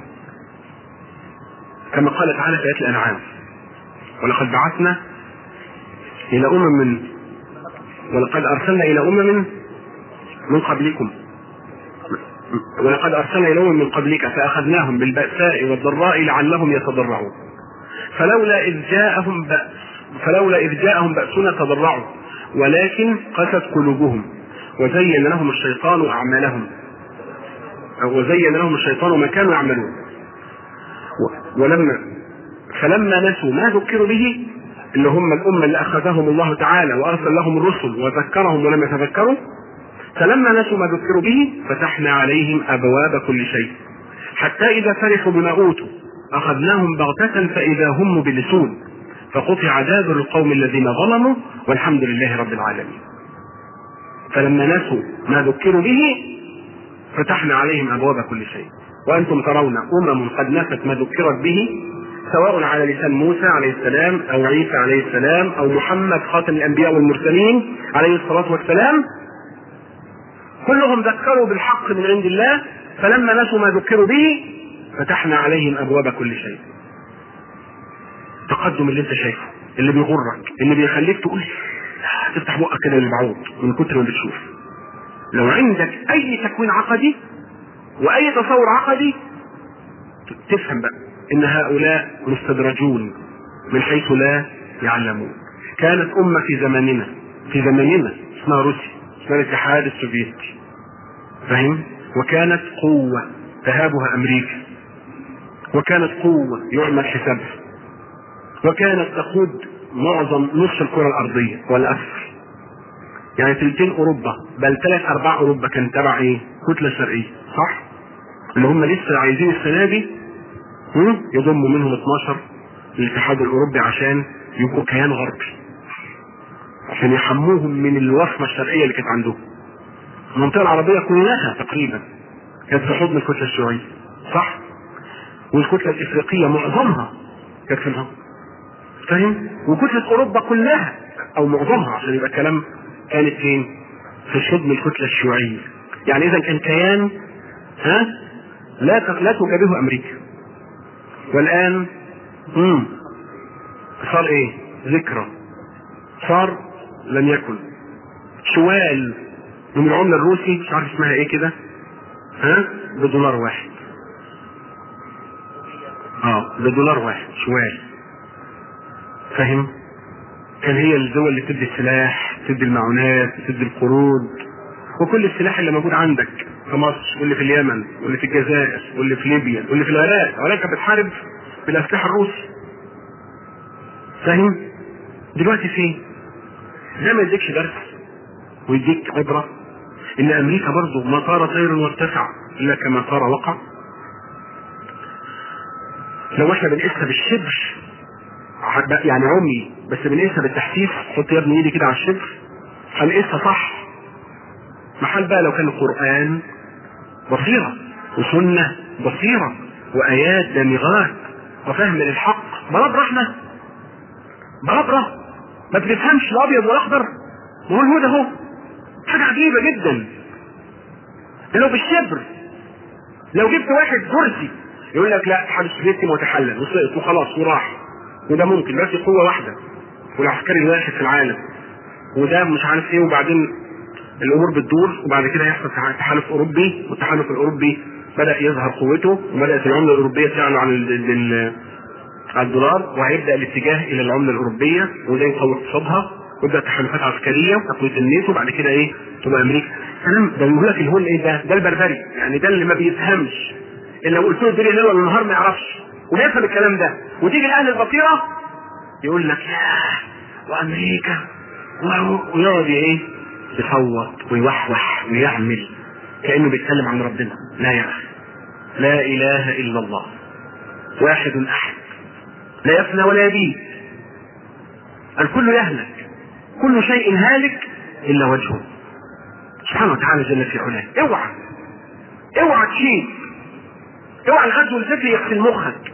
كما قال تعالى في آيات الأنعام ولقد بعثنا إلى أمم من ولقد أرسلنا إلى أمم من قبلكم ولقد أرسلنا إلى أمم من قبلك فأخذناهم بالبأساء والضراء لعلهم يتضرعون فلولا إذ جاءهم بأس فلولا إذ جاءهم بأسنا تضرعوا ولكن قست قلوبهم وزين لهم الشيطان أعمالهم أو وزين لهم الشيطان ما كانوا يعملون و- ولما فلما نسوا ما ذكروا به اللي هم الأمة اللي أخذهم الله تعالى وأرسل لهم الرسل وذكرهم ولم يتذكروا فلما نسوا ما ذكروا به فتحنا عليهم أبواب كل شيء حتى إذا فرحوا بما أوتوا أخذناهم بغتة فإذا هم مبلسون فقطع دابر القوم الذين ظلموا والحمد لله رب العالمين فلما نسوا ما ذكروا به فتحنا عليهم أبواب كل شيء وأنتم ترون أمم قد نست ما ذكرت به سواء على لسان موسى عليه السلام أو عيسى عليه السلام أو محمد خاتم الأنبياء والمرسلين عليه الصلاة والسلام كلهم ذكروا بالحق من عند الله فلما نسوا ما ذكروا به فتحنا عليهم ابواب كل شيء تقدم اللي انت شايفه اللي بيغرك اللي بيخليك تقول تفتح بقك كده للبعوض من كتر ما بتشوف لو عندك اي تكوين عقدي واي تصور عقدي تفهم بقى ان هؤلاء مستدرجون من حيث لا يعلمون كانت امه في زماننا في زماننا اسمها روسيا اسمها الاتحاد السوفيتي فاهم وكانت قوه تهابها امريكا وكانت قوه يعمل حسابها وكانت تقود معظم نصف الكره الارضيه والاكثر يعني ثلثين اوروبا بل ثلاث ارباع اوروبا كان تبع ايه؟ كتله شرقيه صح؟ اللي هم لسه عايزين السنه دي هم؟ يضموا منهم 12 للاتحاد الاوروبي عشان يبقوا كيان غربي عشان يحموهم من الوصمه الشرقيه اللي كانت عندهم المنطقه العربيه كلها تقريبا كانت في حضن الكتله الشيوعيه صح؟ والكتله الافريقيه معظمها كانت في الهرم فاهم؟ وكتله اوروبا كلها او معظمها عشان يبقى الكلام كانت فين؟ في حضن الكتله الشيوعيه يعني اذا كان كيان ها لا لا تجابهه امريكا والان امم صار ايه؟ ذكرى صار لم يكن شوال من العملة الروسي مش عارف اسمها ايه كده ها بدولار واحد اه بدولار واحد شوال فاهم كان هي الدول اللي تدي السلاح تدي المعونات تدي القروض وكل السلاح اللي موجود عندك في مصر واللي في اليمن واللي في الجزائر واللي في ليبيا واللي في العراق العراق كانت بتحارب بالاسلحه الروس فاهم دلوقتي فين ده ما يديكش درس ويديك عبره ان امريكا برضه ما طار طير وارتفع الا كما طار وقع لو احنا بنقيسها بالشبر يعني عمي بس بنقيسها بالتحسيس حط يا ابني ايدي كده على الشبر هنقيسها صح محل بقى لو كان القرآن بصيرة وسنة بصيرة وآيات دامغات وفهم للحق بربرة احنا بربرة ما بتفهمش الأبيض والأخضر ما هو الهدى اهو حاجة عجيبة جدا لو بالشبر لو جبت واحد جرسي يقول لك لا الاتحاد السوفيتي متحلل وسقط وخلاص وراح وده ممكن بس قوة واحدة والعسكري الواحد في العالم وده مش عارف ايه وبعدين الامور بتدور وبعد كده يحصل تحالف اوروبي والتحالف الاوروبي بدا يظهر قوته وبدات العمله الاوروبيه تعلو عن على الدولار وهيبدا الاتجاه الى العمله الاوروبيه وده يقوي اقتصادها ويبدا تحالفات عسكريه وتقويه الناتو وبعد كده ايه تبقى امريكا كلام ده بيقول لك الهول ايه ده؟ ده البربري يعني ده اللي ما بيفهمش اللي لو قلت له الدنيا ليل ولا النهار ما يعرفش وبيفهم الكلام ده وتيجي الاهل البصيره يقول لك ياه وامريكا ويقعد ايه يصوت ويوحوح ويعمل كانه بيتكلم عن ربنا لا يا اخي لا اله الا الله واحد احد لا يفنى ولا يبيد الكل يهلك كل شيء هالك الا وجهه سبحانه وتعالى جل في علاه اوعى اوعى تشيل اوعى الغزو الفكري يغسل مخك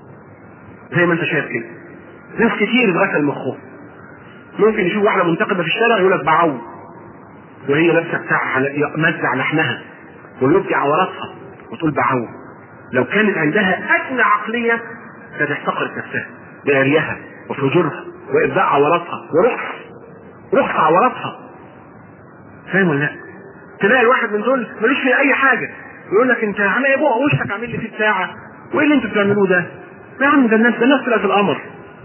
زي ما انت شايف كده ناس كتير اتغسل مخهم ممكن يشوف واحده منتقبه في الشارع يقول لك بعوض وهي لابسه بتاع مزع لحمها ويبدي عوراتها وتقول بعوض لو كانت عندها ادنى عقليه كانت احتقرت نفسها بعريها وفجورها وابداء عوراتها ورخص رخص عوراتها فاهم ولا لا؟ تلاقي الواحد من دول ملوش في اي حاجه يقول لك انت عامل ايه بقى وشك عامل لي فيه ساعه وايه اللي انتوا بتعملوه ده؟ يا عم ده الناس ده الناس طلعت القمر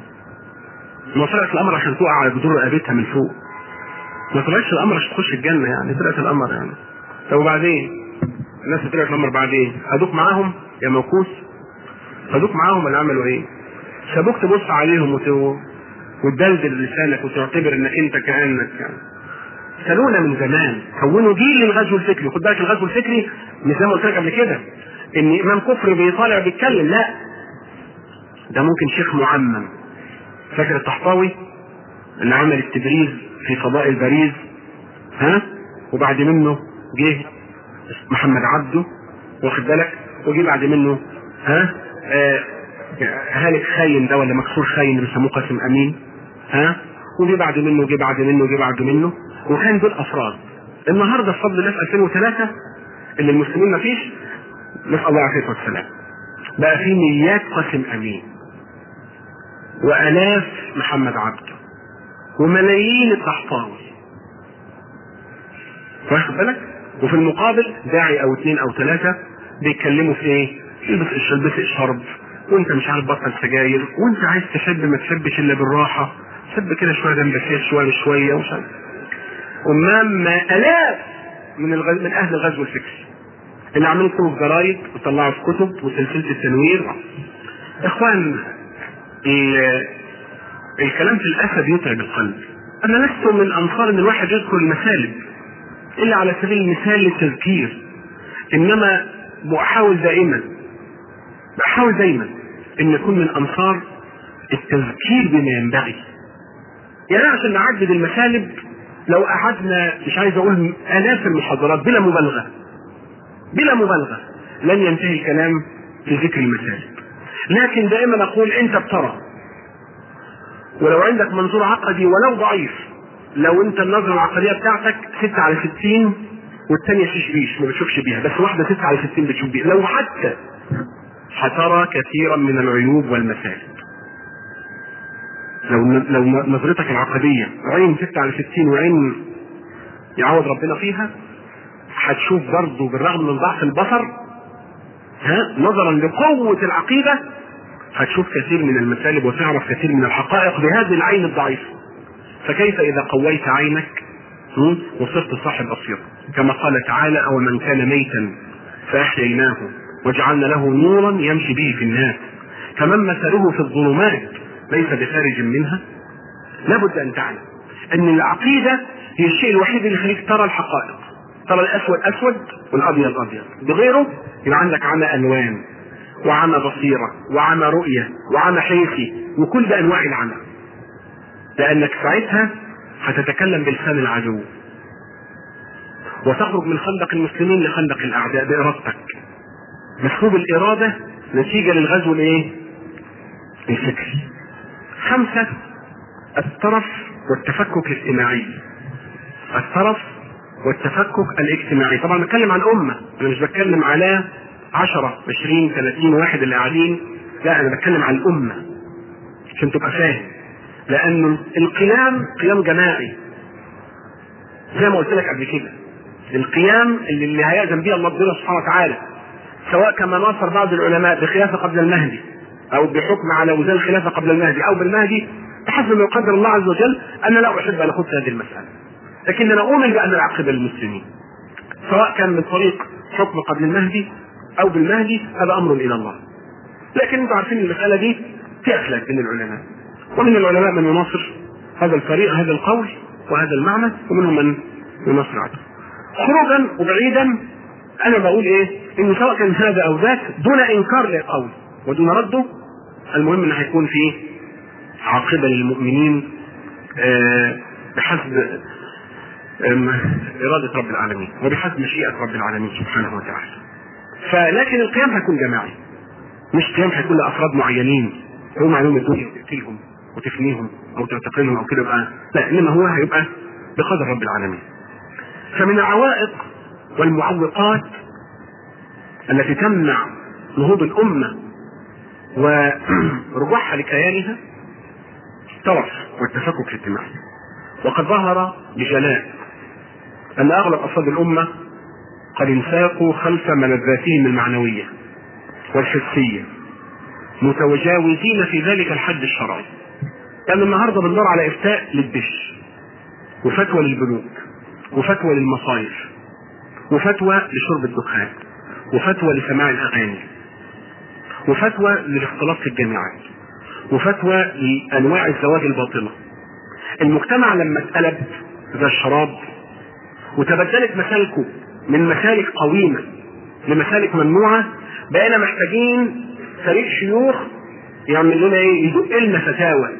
ما طلعت القمر عشان تقع على جذور رقبتها من فوق ما طلعتش القمر عشان تخش الجنه يعني طلعت القمر يعني طب وبعدين الناس اللي طلعت القمر بعدين خدوك معاهم يا موكوس خدوك معاهم ولا عملوا ايه؟ سابوك تبص عليهم وت... وتدلدل لسانك وتعتبر انك انت كانك يعني سالونا من زمان كونوا جيل للغزو الفكري خد بالك الغزو الفكري مش زي ما قلت لك قبل كده ان امام كفر بيطالع بيتكلم لا ده ممكن شيخ معمم فاكر الطحطاوي اللي عمل التبريز في فضاء البريز ها وبعد منه جه محمد عبده واخد بالك وجه بعد منه ها آه هالك خاين ده ولا مكسور خاين اللي بيسموه قاسم امين ها وجه بعد منه جه بعد منه جه بعد منه وكان دول افراد النهارده بفضل الله في 2003 اللي المسلمين ما فيش نسال الله العافيه والسلام بقى في ميات قاسم امين والاف محمد عبده وملايين الطحطاوي واخد بالك وفي المقابل داعي او اثنين او ثلاثه بيتكلموا في ايه؟ البس البس الشرب وانت مش عارف بطل سجاير وانت عايز تشب ما تشبش الا بالراحه شب كده شويه جنب الشيخ شويه بشويه ومش عارف امام الاف من الغز... من اهل الغزو الفكري اللي عمالين يكتبوا في جرايد وطلعوا في كتب وسلسله التنوير اخوان ال... الكلام في الاسد يتعب القلب انا لست من انصار ان الواحد يذكر المسالب الا على سبيل المثال للتذكير انما بحاول دائما بحاول دائما ان نكون من انصار التذكير بما ينبغي يعني عشان نعدد المسالب لو قعدنا مش عايز اقول الاف المحاضرات بلا مبالغه بلا مبالغه لن ينتهي الكلام في ذكر المسالب لكن دائما اقول انت بترى ولو عندك منظور عقدي ولو ضعيف لو انت النظره العقديه بتاعتك 6 على 60 والثانيه شيش بيش ما بتشوفش بيها بس واحده 6 على 60 بتشوف بيها لو حتى هترى كثيرا من العيوب والمسالب لو لو نظرتك العقديه عين 6 على 60 وعين يعوض ربنا فيها هتشوف برضه بالرغم من ضعف البصر ها نظرا لقوه العقيده هتشوف كثير من المسالب وتعرف كثير من الحقائق بهذه العين الضعيفه فكيف اذا قويت عينك م? وصرت صاحب بصيرة كما قال تعالى أو من كان ميتا فأحييناه وجعلنا له نورا يمشي به في الناس كمن مثله في الظلمات ليس بخارج منها لابد أن تعلم أن العقيدة هي الشيء الوحيد اللي يخليك ترى الحقائق ترى الأسود أسود والأبيض أبيض بغيره يبقى عندك عمى ألوان وعمى بصيرة وعمى رؤية وعمى حيثي وكل ده أنواع العمى لأنك ساعتها هتتكلم بلسان العدو وتخرج من خندق المسلمين لخندق الأعداء بإرادتك مسلوب الإرادة نتيجة للغزو الإيه؟ الفكري خمسة الترف والتفكك الاجتماعي الترف والتفكك الاجتماعي طبعا بتكلم عن أمة أنا مش بتكلم على عشرة عشرين ثلاثين واحد اللي قاعدين لا أنا بتكلم عن الأمة عشان تبقى فاهم لأن القيام قيام جماعي زي ما قلت لك قبل كده القيام اللي, اللي هيأذن به الله ربنا سبحانه وتعالى سواء كما ناصر بعض العلماء بخلافه قبل المهدي او بحكم على وزن الخلافه قبل المهدي او بالمهدي بحسب ما يقدر الله عز وجل انا لا احب ان اخذ هذه المساله لكن انا اؤمن بان العاقبه للمسلمين سواء كان من طريق حكم قبل المهدي او بالمهدي هذا امر الى الله لكن انتم عارفين المساله دي تأخلت بين العلماء ومن العلماء من يناصر هذا الفريق هذا القول وهذا المعنى ومنهم من يناصر عدو خروجا وبعيدا انا بقول ايه ان سواء كان هذا او ذاك دون انكار للقول ودون رده المهم ان هيكون في عاقبه للمؤمنين آه بحسب إرادة رب العالمين وبحسب مشيئة رب العالمين سبحانه وتعالى فلكن القيام هيكون جماعي مش قيام هيكون لأفراد معينين هم عليهم الدنيا وتقتلهم وتفنيهم أو تعتقلهم أو كده يبقى لا إنما هو هيبقى بقدر رب العالمين فمن العوائق والمعوقات التي تمنع نهوض الأمة ورجوعها لكيانها الترف والتفكك الاجتماعي وقد ظهر بجلاء أن أغلب أفراد الأمة قد انساقوا خلف ملذاتهم المعنوية والحسية متجاوزين في ذلك الحد الشرعي لأن النهاردة بندور على إفتاء للدش وفتوى للبنوك وفتوى للمصايف وفتوى لشرب الدخان وفتوى لسماع الأغاني وفتوى للاختلاط في الجامعات وفتوى لأنواع الزواج الباطلة المجتمع لما اتقلب زي الشراب وتبدلت مسالكه من مسالك قويمة لمسالك ممنوعة بقينا محتاجين فريق شيوخ يعمل لنا ايه يدق لنا فتاوى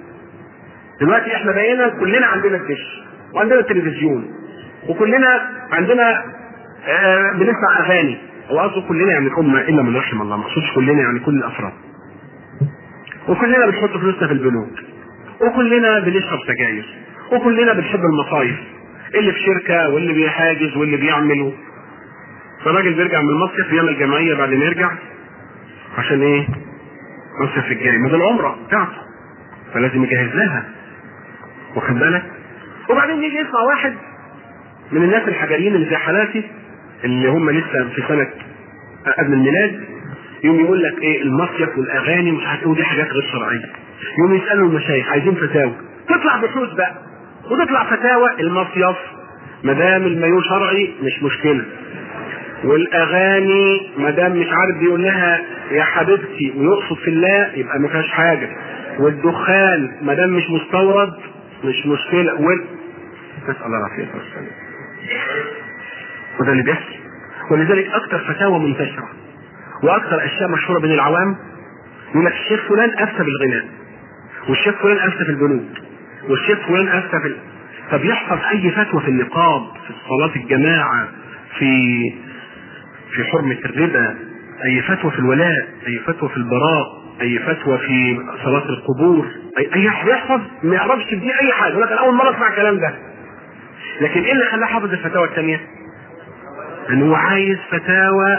دلوقتي احنا بقينا كلنا عندنا الدش وعندنا التلفزيون وكلنا عندنا آه بنسمع اغاني واقصد كلنا يعني الامه الا من رحم الله ما اقصدش كلنا يعني كل الافراد وكلنا بنحط فلوسنا في البنوك وكلنا بنشرب سجاير وكلنا بنحب المصايف اللي في شركه واللي بيحاجز واللي بيعمل فالراجل بيرجع من المصيف يعمل جمعيه بعد ما يرجع عشان ايه؟ المصيف الجاي ما ده العمره بتاعته فلازم يجهز لها واخد بالك؟ وبعدين يجي يسمع واحد من الناس الحجريين اللي زي حالاتي اللي هم لسه في سنه قبل الميلاد يوم يقول لك ايه المصيف والاغاني مش عارف ايه ودي حاجات غير شرعيه يوم يسالوا المشايخ عايزين فتاوى تطلع بحوث بقى وتطلع فتاوى المصيف ما دام المايو شرعي مش مشكله والاغاني ما دام مش عارف بيقول لها يا حبيبتي ويقصد في الله يبقى ما فيهاش حاجه والدخان ما دام مش مستورد مش مشكله وال... نسال الله العافيه والسلام وده اللي بيحصل ولذلك اكثر فتاوى منتشره واكثر اشياء مشهوره بين العوام يقول لك الشيخ فلان افتى بالغناء والشيخ فلان افتى في البنوك والشيخ فلان افتى في ال... فبيحصل اي فتوى في النقاب في صلاه الجماعه في في حرمه الربا اي فتوى في الولاء اي فتوى في البراء اي فتوى في صلاه القبور اي اي بيحفظ ما يعرفش دي اي حاجه يقول لك انا اول مره اسمع الكلام ده لكن ايه اللي خلاه حافظ الفتاوى الثانيه؟ ان هو عايز فتاوى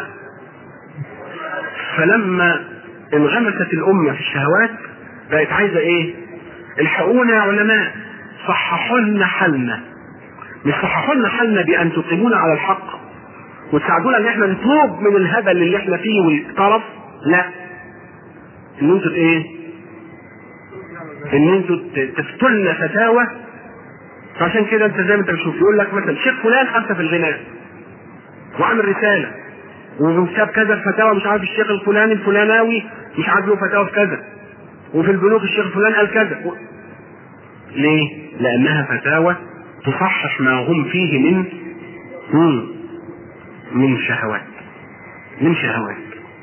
فلما انغمست الامه في الشهوات بقت عايزه ايه؟ الحقونا يا علماء صححوا لنا حالنا مش صححوا لنا حالنا بان تقيمونا على الحق وتساعدونا ان احنا نتوب من الهبل اللي احنا فيه والطرف لا ان انتوا ايه؟ ان انتوا تفتوا لنا فتاوى فعشان كده انت زي ما انت بتشوف يقول لك مثلا شيخ فلان حتى في الغناء وعمل رساله وكتاب كذا الفتاوى مش عارف الشيخ الفلاني الفلاناوي مش عارف له فتاوى في كذا وفي البنوك الشيخ فلان قال كذا و... ليه؟ لأنها فتاوى تصحح ما هم فيه من مم. من شهوات من شهوات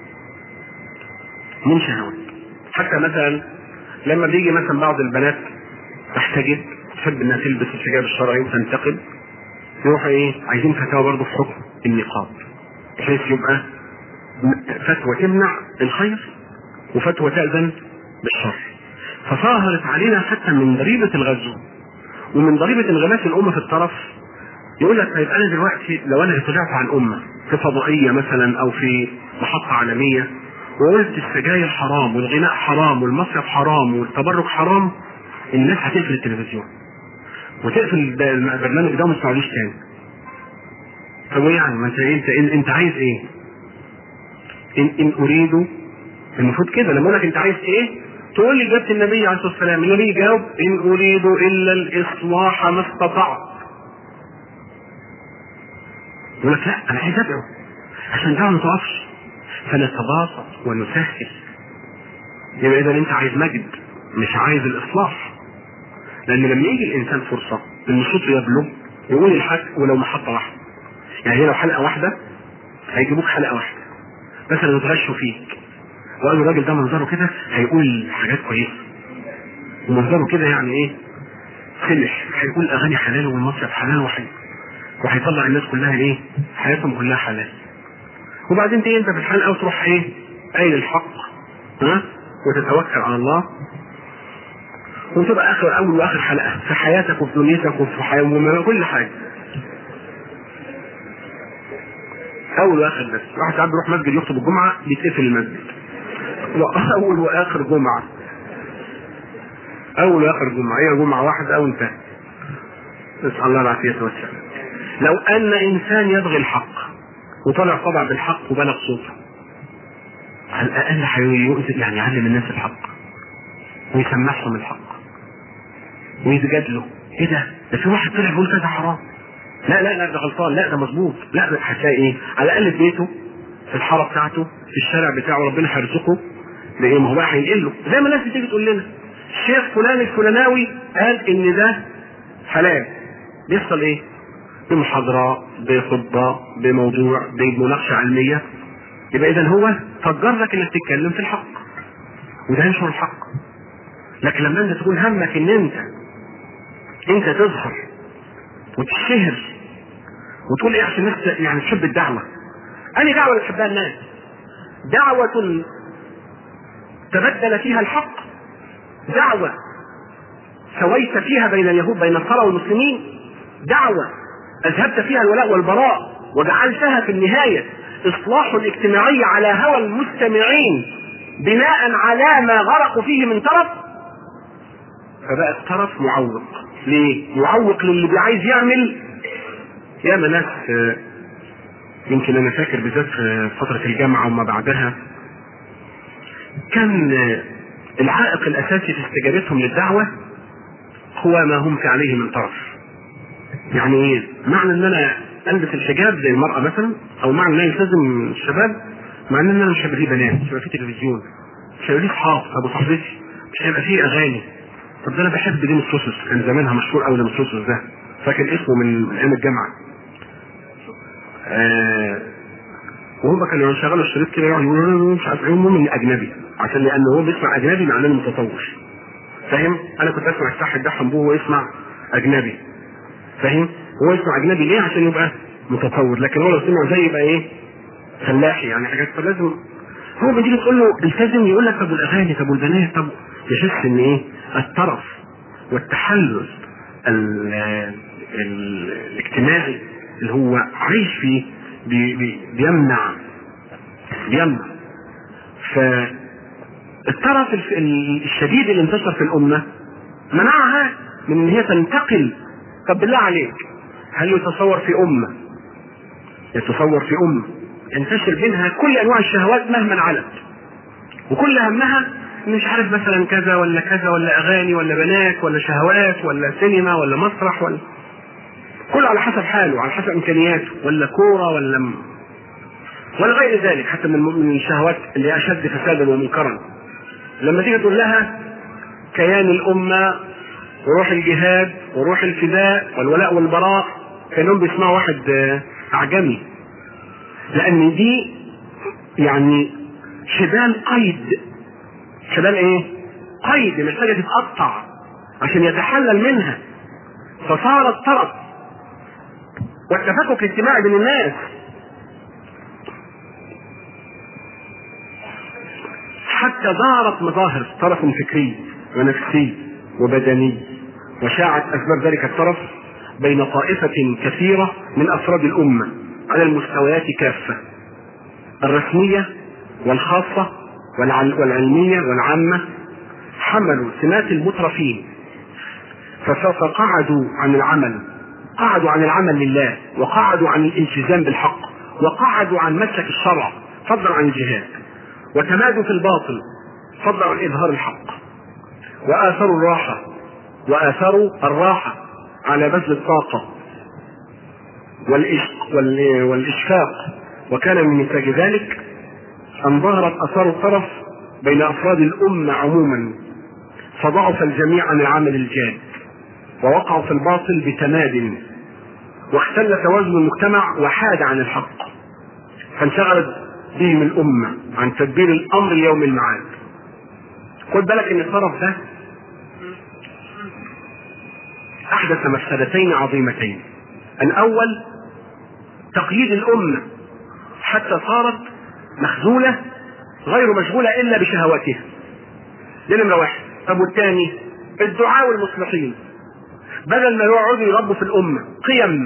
من شهوات حتى مثلا لما بيجي مثلا بعض البنات تحتجب تحب انها تلبس الحجاب الشرعي وتنتقب يروحوا ايه عايزين فتاوى برضه في حكم النقاب بحيث يبقى فتوى تمنع الخير وفتوى تأذن بالشر فظهرت علينا حتى من ضريبة الغزو ومن ضريبة انغماس الأمة في الطرف يقول لك طيب أنا دلوقتي لو أنا طلعت عن أمة في فضائية مثلا أو في محطة عالمية وقلت السجاير حرام والغناء حرام والمصرف حرام والتبرك حرام الناس هتقفل التلفزيون وتقفل البرنامج ده وما تسمعلوش تاني طب ايه يعني ما انت انت انت عايز ايه؟ ان ان اريد المفروض كده لما اقول لك انت عايز ايه؟ تقول لي جبت النبي عليه الصلاه والسلام النبي يجاوب ان اريد الا الاصلاح ما استطعت يقول لك لا انا عايز ادعو عشان دعوه ما تقفش فنتباسط ونسهل يبقى اذا انت عايز مجد مش عايز الاصلاح لان لما يجي الانسان فرصه ان صوته يبلغ يقول الحق ولو محطه واحده يعني هي لو حلقه واحده هيجيبوك حلقه واحده مثلا يتغشوا فيك وقالوا الراجل ده منظره كده هيقول حاجات كويسه ومنظره كده يعني ايه سلح هيقول اغاني حلال والمصرف حلال وحي وهيطلع الناس كلها ايه حياتهم كلها حلال وبعدين تيجي انت في الحلقه وتروح ايه قايل الحق ها وتتوكل على الله وتبقى اخر اول واخر حلقه في حياتك وفي دنيتك وفي حياتك كل حاجه اول واخر بس واحد ساعات بيروح مسجد يخطب الجمعه بيتقفل المسجد اول واخر جمعه اول واخر جمعه هي جمعه واحده او انتهى نسال الله العافيه والسلام لو ان انسان يبغي الحق وطلع طبع بالحق وبلغ صوته على الاقل هيؤذي يعني يعلم الناس الحق ويسمعهم الحق ويتجادلوا ايه ده؟ ده في واحد طلع بيقول كذا حرام لا لا لا ده غلطان لا ده مظبوط لا ده هتلاقي ايه؟ على الاقل في بيته في الحاره بتاعته في الشارع بتاعه ربنا هيرزقه بايه؟ ما هو بقى هينقل له زي ما الناس بتيجي تقول لنا الشيخ فلان الفلاناوي قال ان ده حلال بيحصل ايه؟ بمحاضرة بخطبة بموضوع بمناقشة علمية يبقى إذا هو فجر لك إنك تتكلم في الحق وده ينشر الحق لكن لما أنت تكون همك إن أنت أنت تظهر وتشهر وتقول إيه عشان الناس يعني تحب الدعوة أنا دعوة اللي تحبها الناس دعوة تبدل فيها الحق دعوة سويت فيها بين اليهود بين النصارى والمسلمين دعوة أذهبت فيها الولاء والبراء وجعلتها في النهاية إصلاح اجتماعي على هوى المستمعين بناء على ما غرقوا فيه من طرف فبقى الطرف معوق ليه؟ معوق للي عايز يعمل يا ناس يمكن انا فاكر بالذات في فترة الجامعة وما بعدها كان العائق الاساسي في استجابتهم للدعوة هو ما هم في عليه من طرف يعني ايه؟ معنى ان انا البس الحجاب زي المرأة مثلا او معنى ان انا التزم الشباب معنى ان انا مش هيبقى فيه بنات مش هيبقى فيه تلفزيون مش هيبقى فيه اصحاب ابو صاحبتي مش هيبقى فيه اغاني طب ده انا بحب ديموس سوسوس كان زمانها مشهور قوي ديموس سوسوس ده فاكر اسمه من ايام الجامعه آه وهم كانوا يشغلوا الشريط كده يقعدوا يقولوا مش عارف ايه المهم اجنبي عشان لان هو بيسمع اجنبي معناه انه متطور فاهم انا كنت اسمع الساحر ده حنبوه ويسمع اجنبي فاهم هو يسمع اجنبي ليه عشان يبقى متطور لكن هو لو سمع زي يبقى ايه فلاحي يعني حاجات فلازم هو بتيجي تقول له التزم يقول لك طب والاغاني طب والبنات طب يحس ان ايه الطرف والتحلل ال ال الاجتماعي اللي هو عايش فيه بي بي بيمنع بيمنع فالطرف الشديد اللي انتشر في الامه منعها من ان هي تنتقل طب بالله عليك هل يتصور في امه يتصور في امه ينتشر بينها كل انواع الشهوات مهما علت وكل همها مش عارف مثلا كذا ولا كذا ولا اغاني ولا بنات ولا شهوات ولا سينما ولا مسرح ولا كله على حسب حاله على حسب امكانياته ولا كوره ولا م... ولا غير ذلك حتى من من الشهوات اللي هي اشد فسادا ومنكرا لما تيجي تقول لها كيان الامه وروح الجهاد وروح الفداء والولاء والبراء كانهم بيسمعوا واحد آه، اعجمي لان دي يعني شبال قيد شبال ايه قيد محتاجه تتقطع عشان يتحلل منها فصارت طرف والتفكك الاجتماعي بين الناس حتى ظهرت مظاهر طرف فكري ونفسي وبدني وشاعت اسباب ذلك الطرف بين طائفة كثيرة من افراد الامة على المستويات كافة الرسمية والخاصة والعل- والعلمية والعامة حملوا سمات المترفين فف- فقعدوا عن العمل قعدوا عن العمل لله وقعدوا عن الالتزام بالحق وقعدوا عن مسلك الشرع فضلا عن الجهاد وتمادوا في الباطل فضلا عن اظهار الحق واثروا الراحه واثروا الراحه على بذل الطاقه والإش- وال- والاشفاق وكان من نتاج ذلك ان ظهرت اثار الطرف بين افراد الامه عموما فضعف الجميع عن العمل الجاد ووقعوا في الباطل بتماد واختل توازن المجتمع وحاد عن الحق فانشغلت بهم الامه عن تدبير الامر ليوم المعاد خد بالك ان الطرف ده احدث مفسدتين عظيمتين الاول تقييد الامه حتى صارت مخزوله غير مشغوله الا بشهواتها دي نمره واحد طب والثاني الدعاء والمصلحين بدل ما يقعدوا يربوا في الامه قيم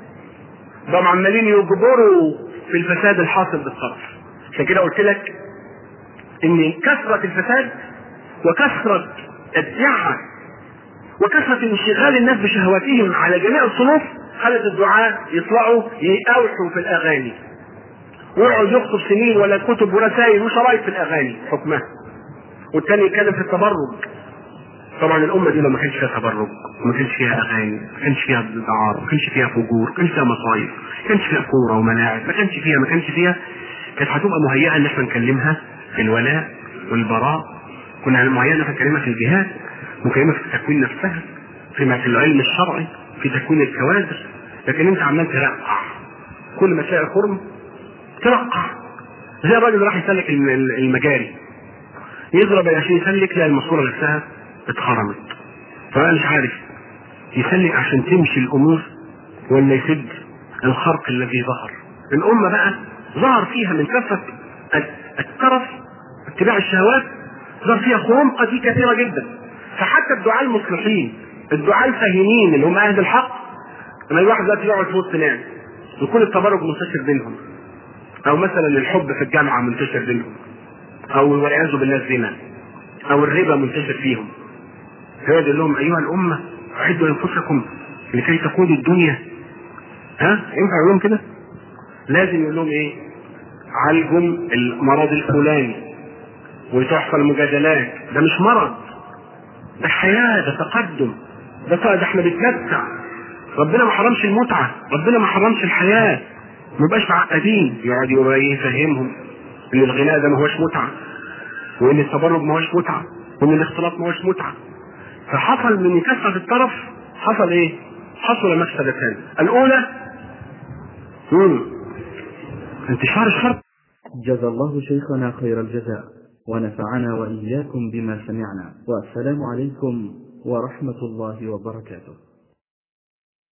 بقوا عمالين يجبروا في الفساد الحاصل بالطرف عشان كده قلت لك ان كثره الفساد وكثره الدعه وكثره انشغال الناس بشهواتهم على جميع الصنوف خلت الدعاة يطلعوا يقاوحوا في الاغاني ويقعد يخطب سنين ولا كتب ورسائل وشرايط في الاغاني حكمها والتاني يتكلم في التبرج طبعا الامه دي لو ما كانش فيها تبرج وما كانش فيها اغاني ما كانش فيها دعاره ما كانش فيها فجور ما كانش فيها مصايب ما كانش فيها كوره وملاعب ما كانش فيها ما كانش فيها كانت هتبقى مهيئه ان احنا نكلمها في الولاء والبراء كنا مهيئه ان احنا نكلمها في الجهاد نكلمها في تكوين نفسها فيما في العلم الشرعي في تكوين الكوادر لكن انت عمال ترقع كل ما تلاقي خرم ترقع زي الراجل اللي راح يسلك الم- المجاري يضرب يا عشان يسلك تلاقي الماسوره نفسها اتخرمت فانا مش عارف يسلك عشان تمشي الامور ولا يسد الخرق الذي ظهر الامه بقى ظهر فيها من كافه الترف اتباع الشهوات ظهر فيها خرمقه دي كثيره جدا فحتى الدعاء المصلحين الدعاء الفاهمين اللي هم اهل الحق لما الواحد دلوقتي يقعد في وسط ناس يكون التبرج منتشر بينهم او مثلا الحب في الجامعه منتشر بينهم او والعياذ بالله الزنا او الربا منتشر فيهم فيقعد يقول لهم ايها الامه اعدوا انفسكم لكي تقودوا الدنيا ها ينفع يقول لهم كده؟ لازم يقول لهم ايه؟ عالجوا المرض الفلاني وتحصل مجادلات ده مش مرض ده حياه ده تقدم ده ده احنا بنتمتع ربنا ما حرمش المتعه ربنا ما حرمش الحياه ما يبقاش معقدين يقعد يبقى ايه يفهمهم ان الغناء ده ما هوش متعه وان التبرج ما هوش متعه وان الاختلاط ما هوش متعه فحصل من كثره الطرف حصل ايه؟ حصل مفسدتان الاولى مم. انتشار الشر جزى الله شيخنا خير الجزاء ونفعنا وإياكم بما سمعنا والسلام عليكم ورحمة الله وبركاته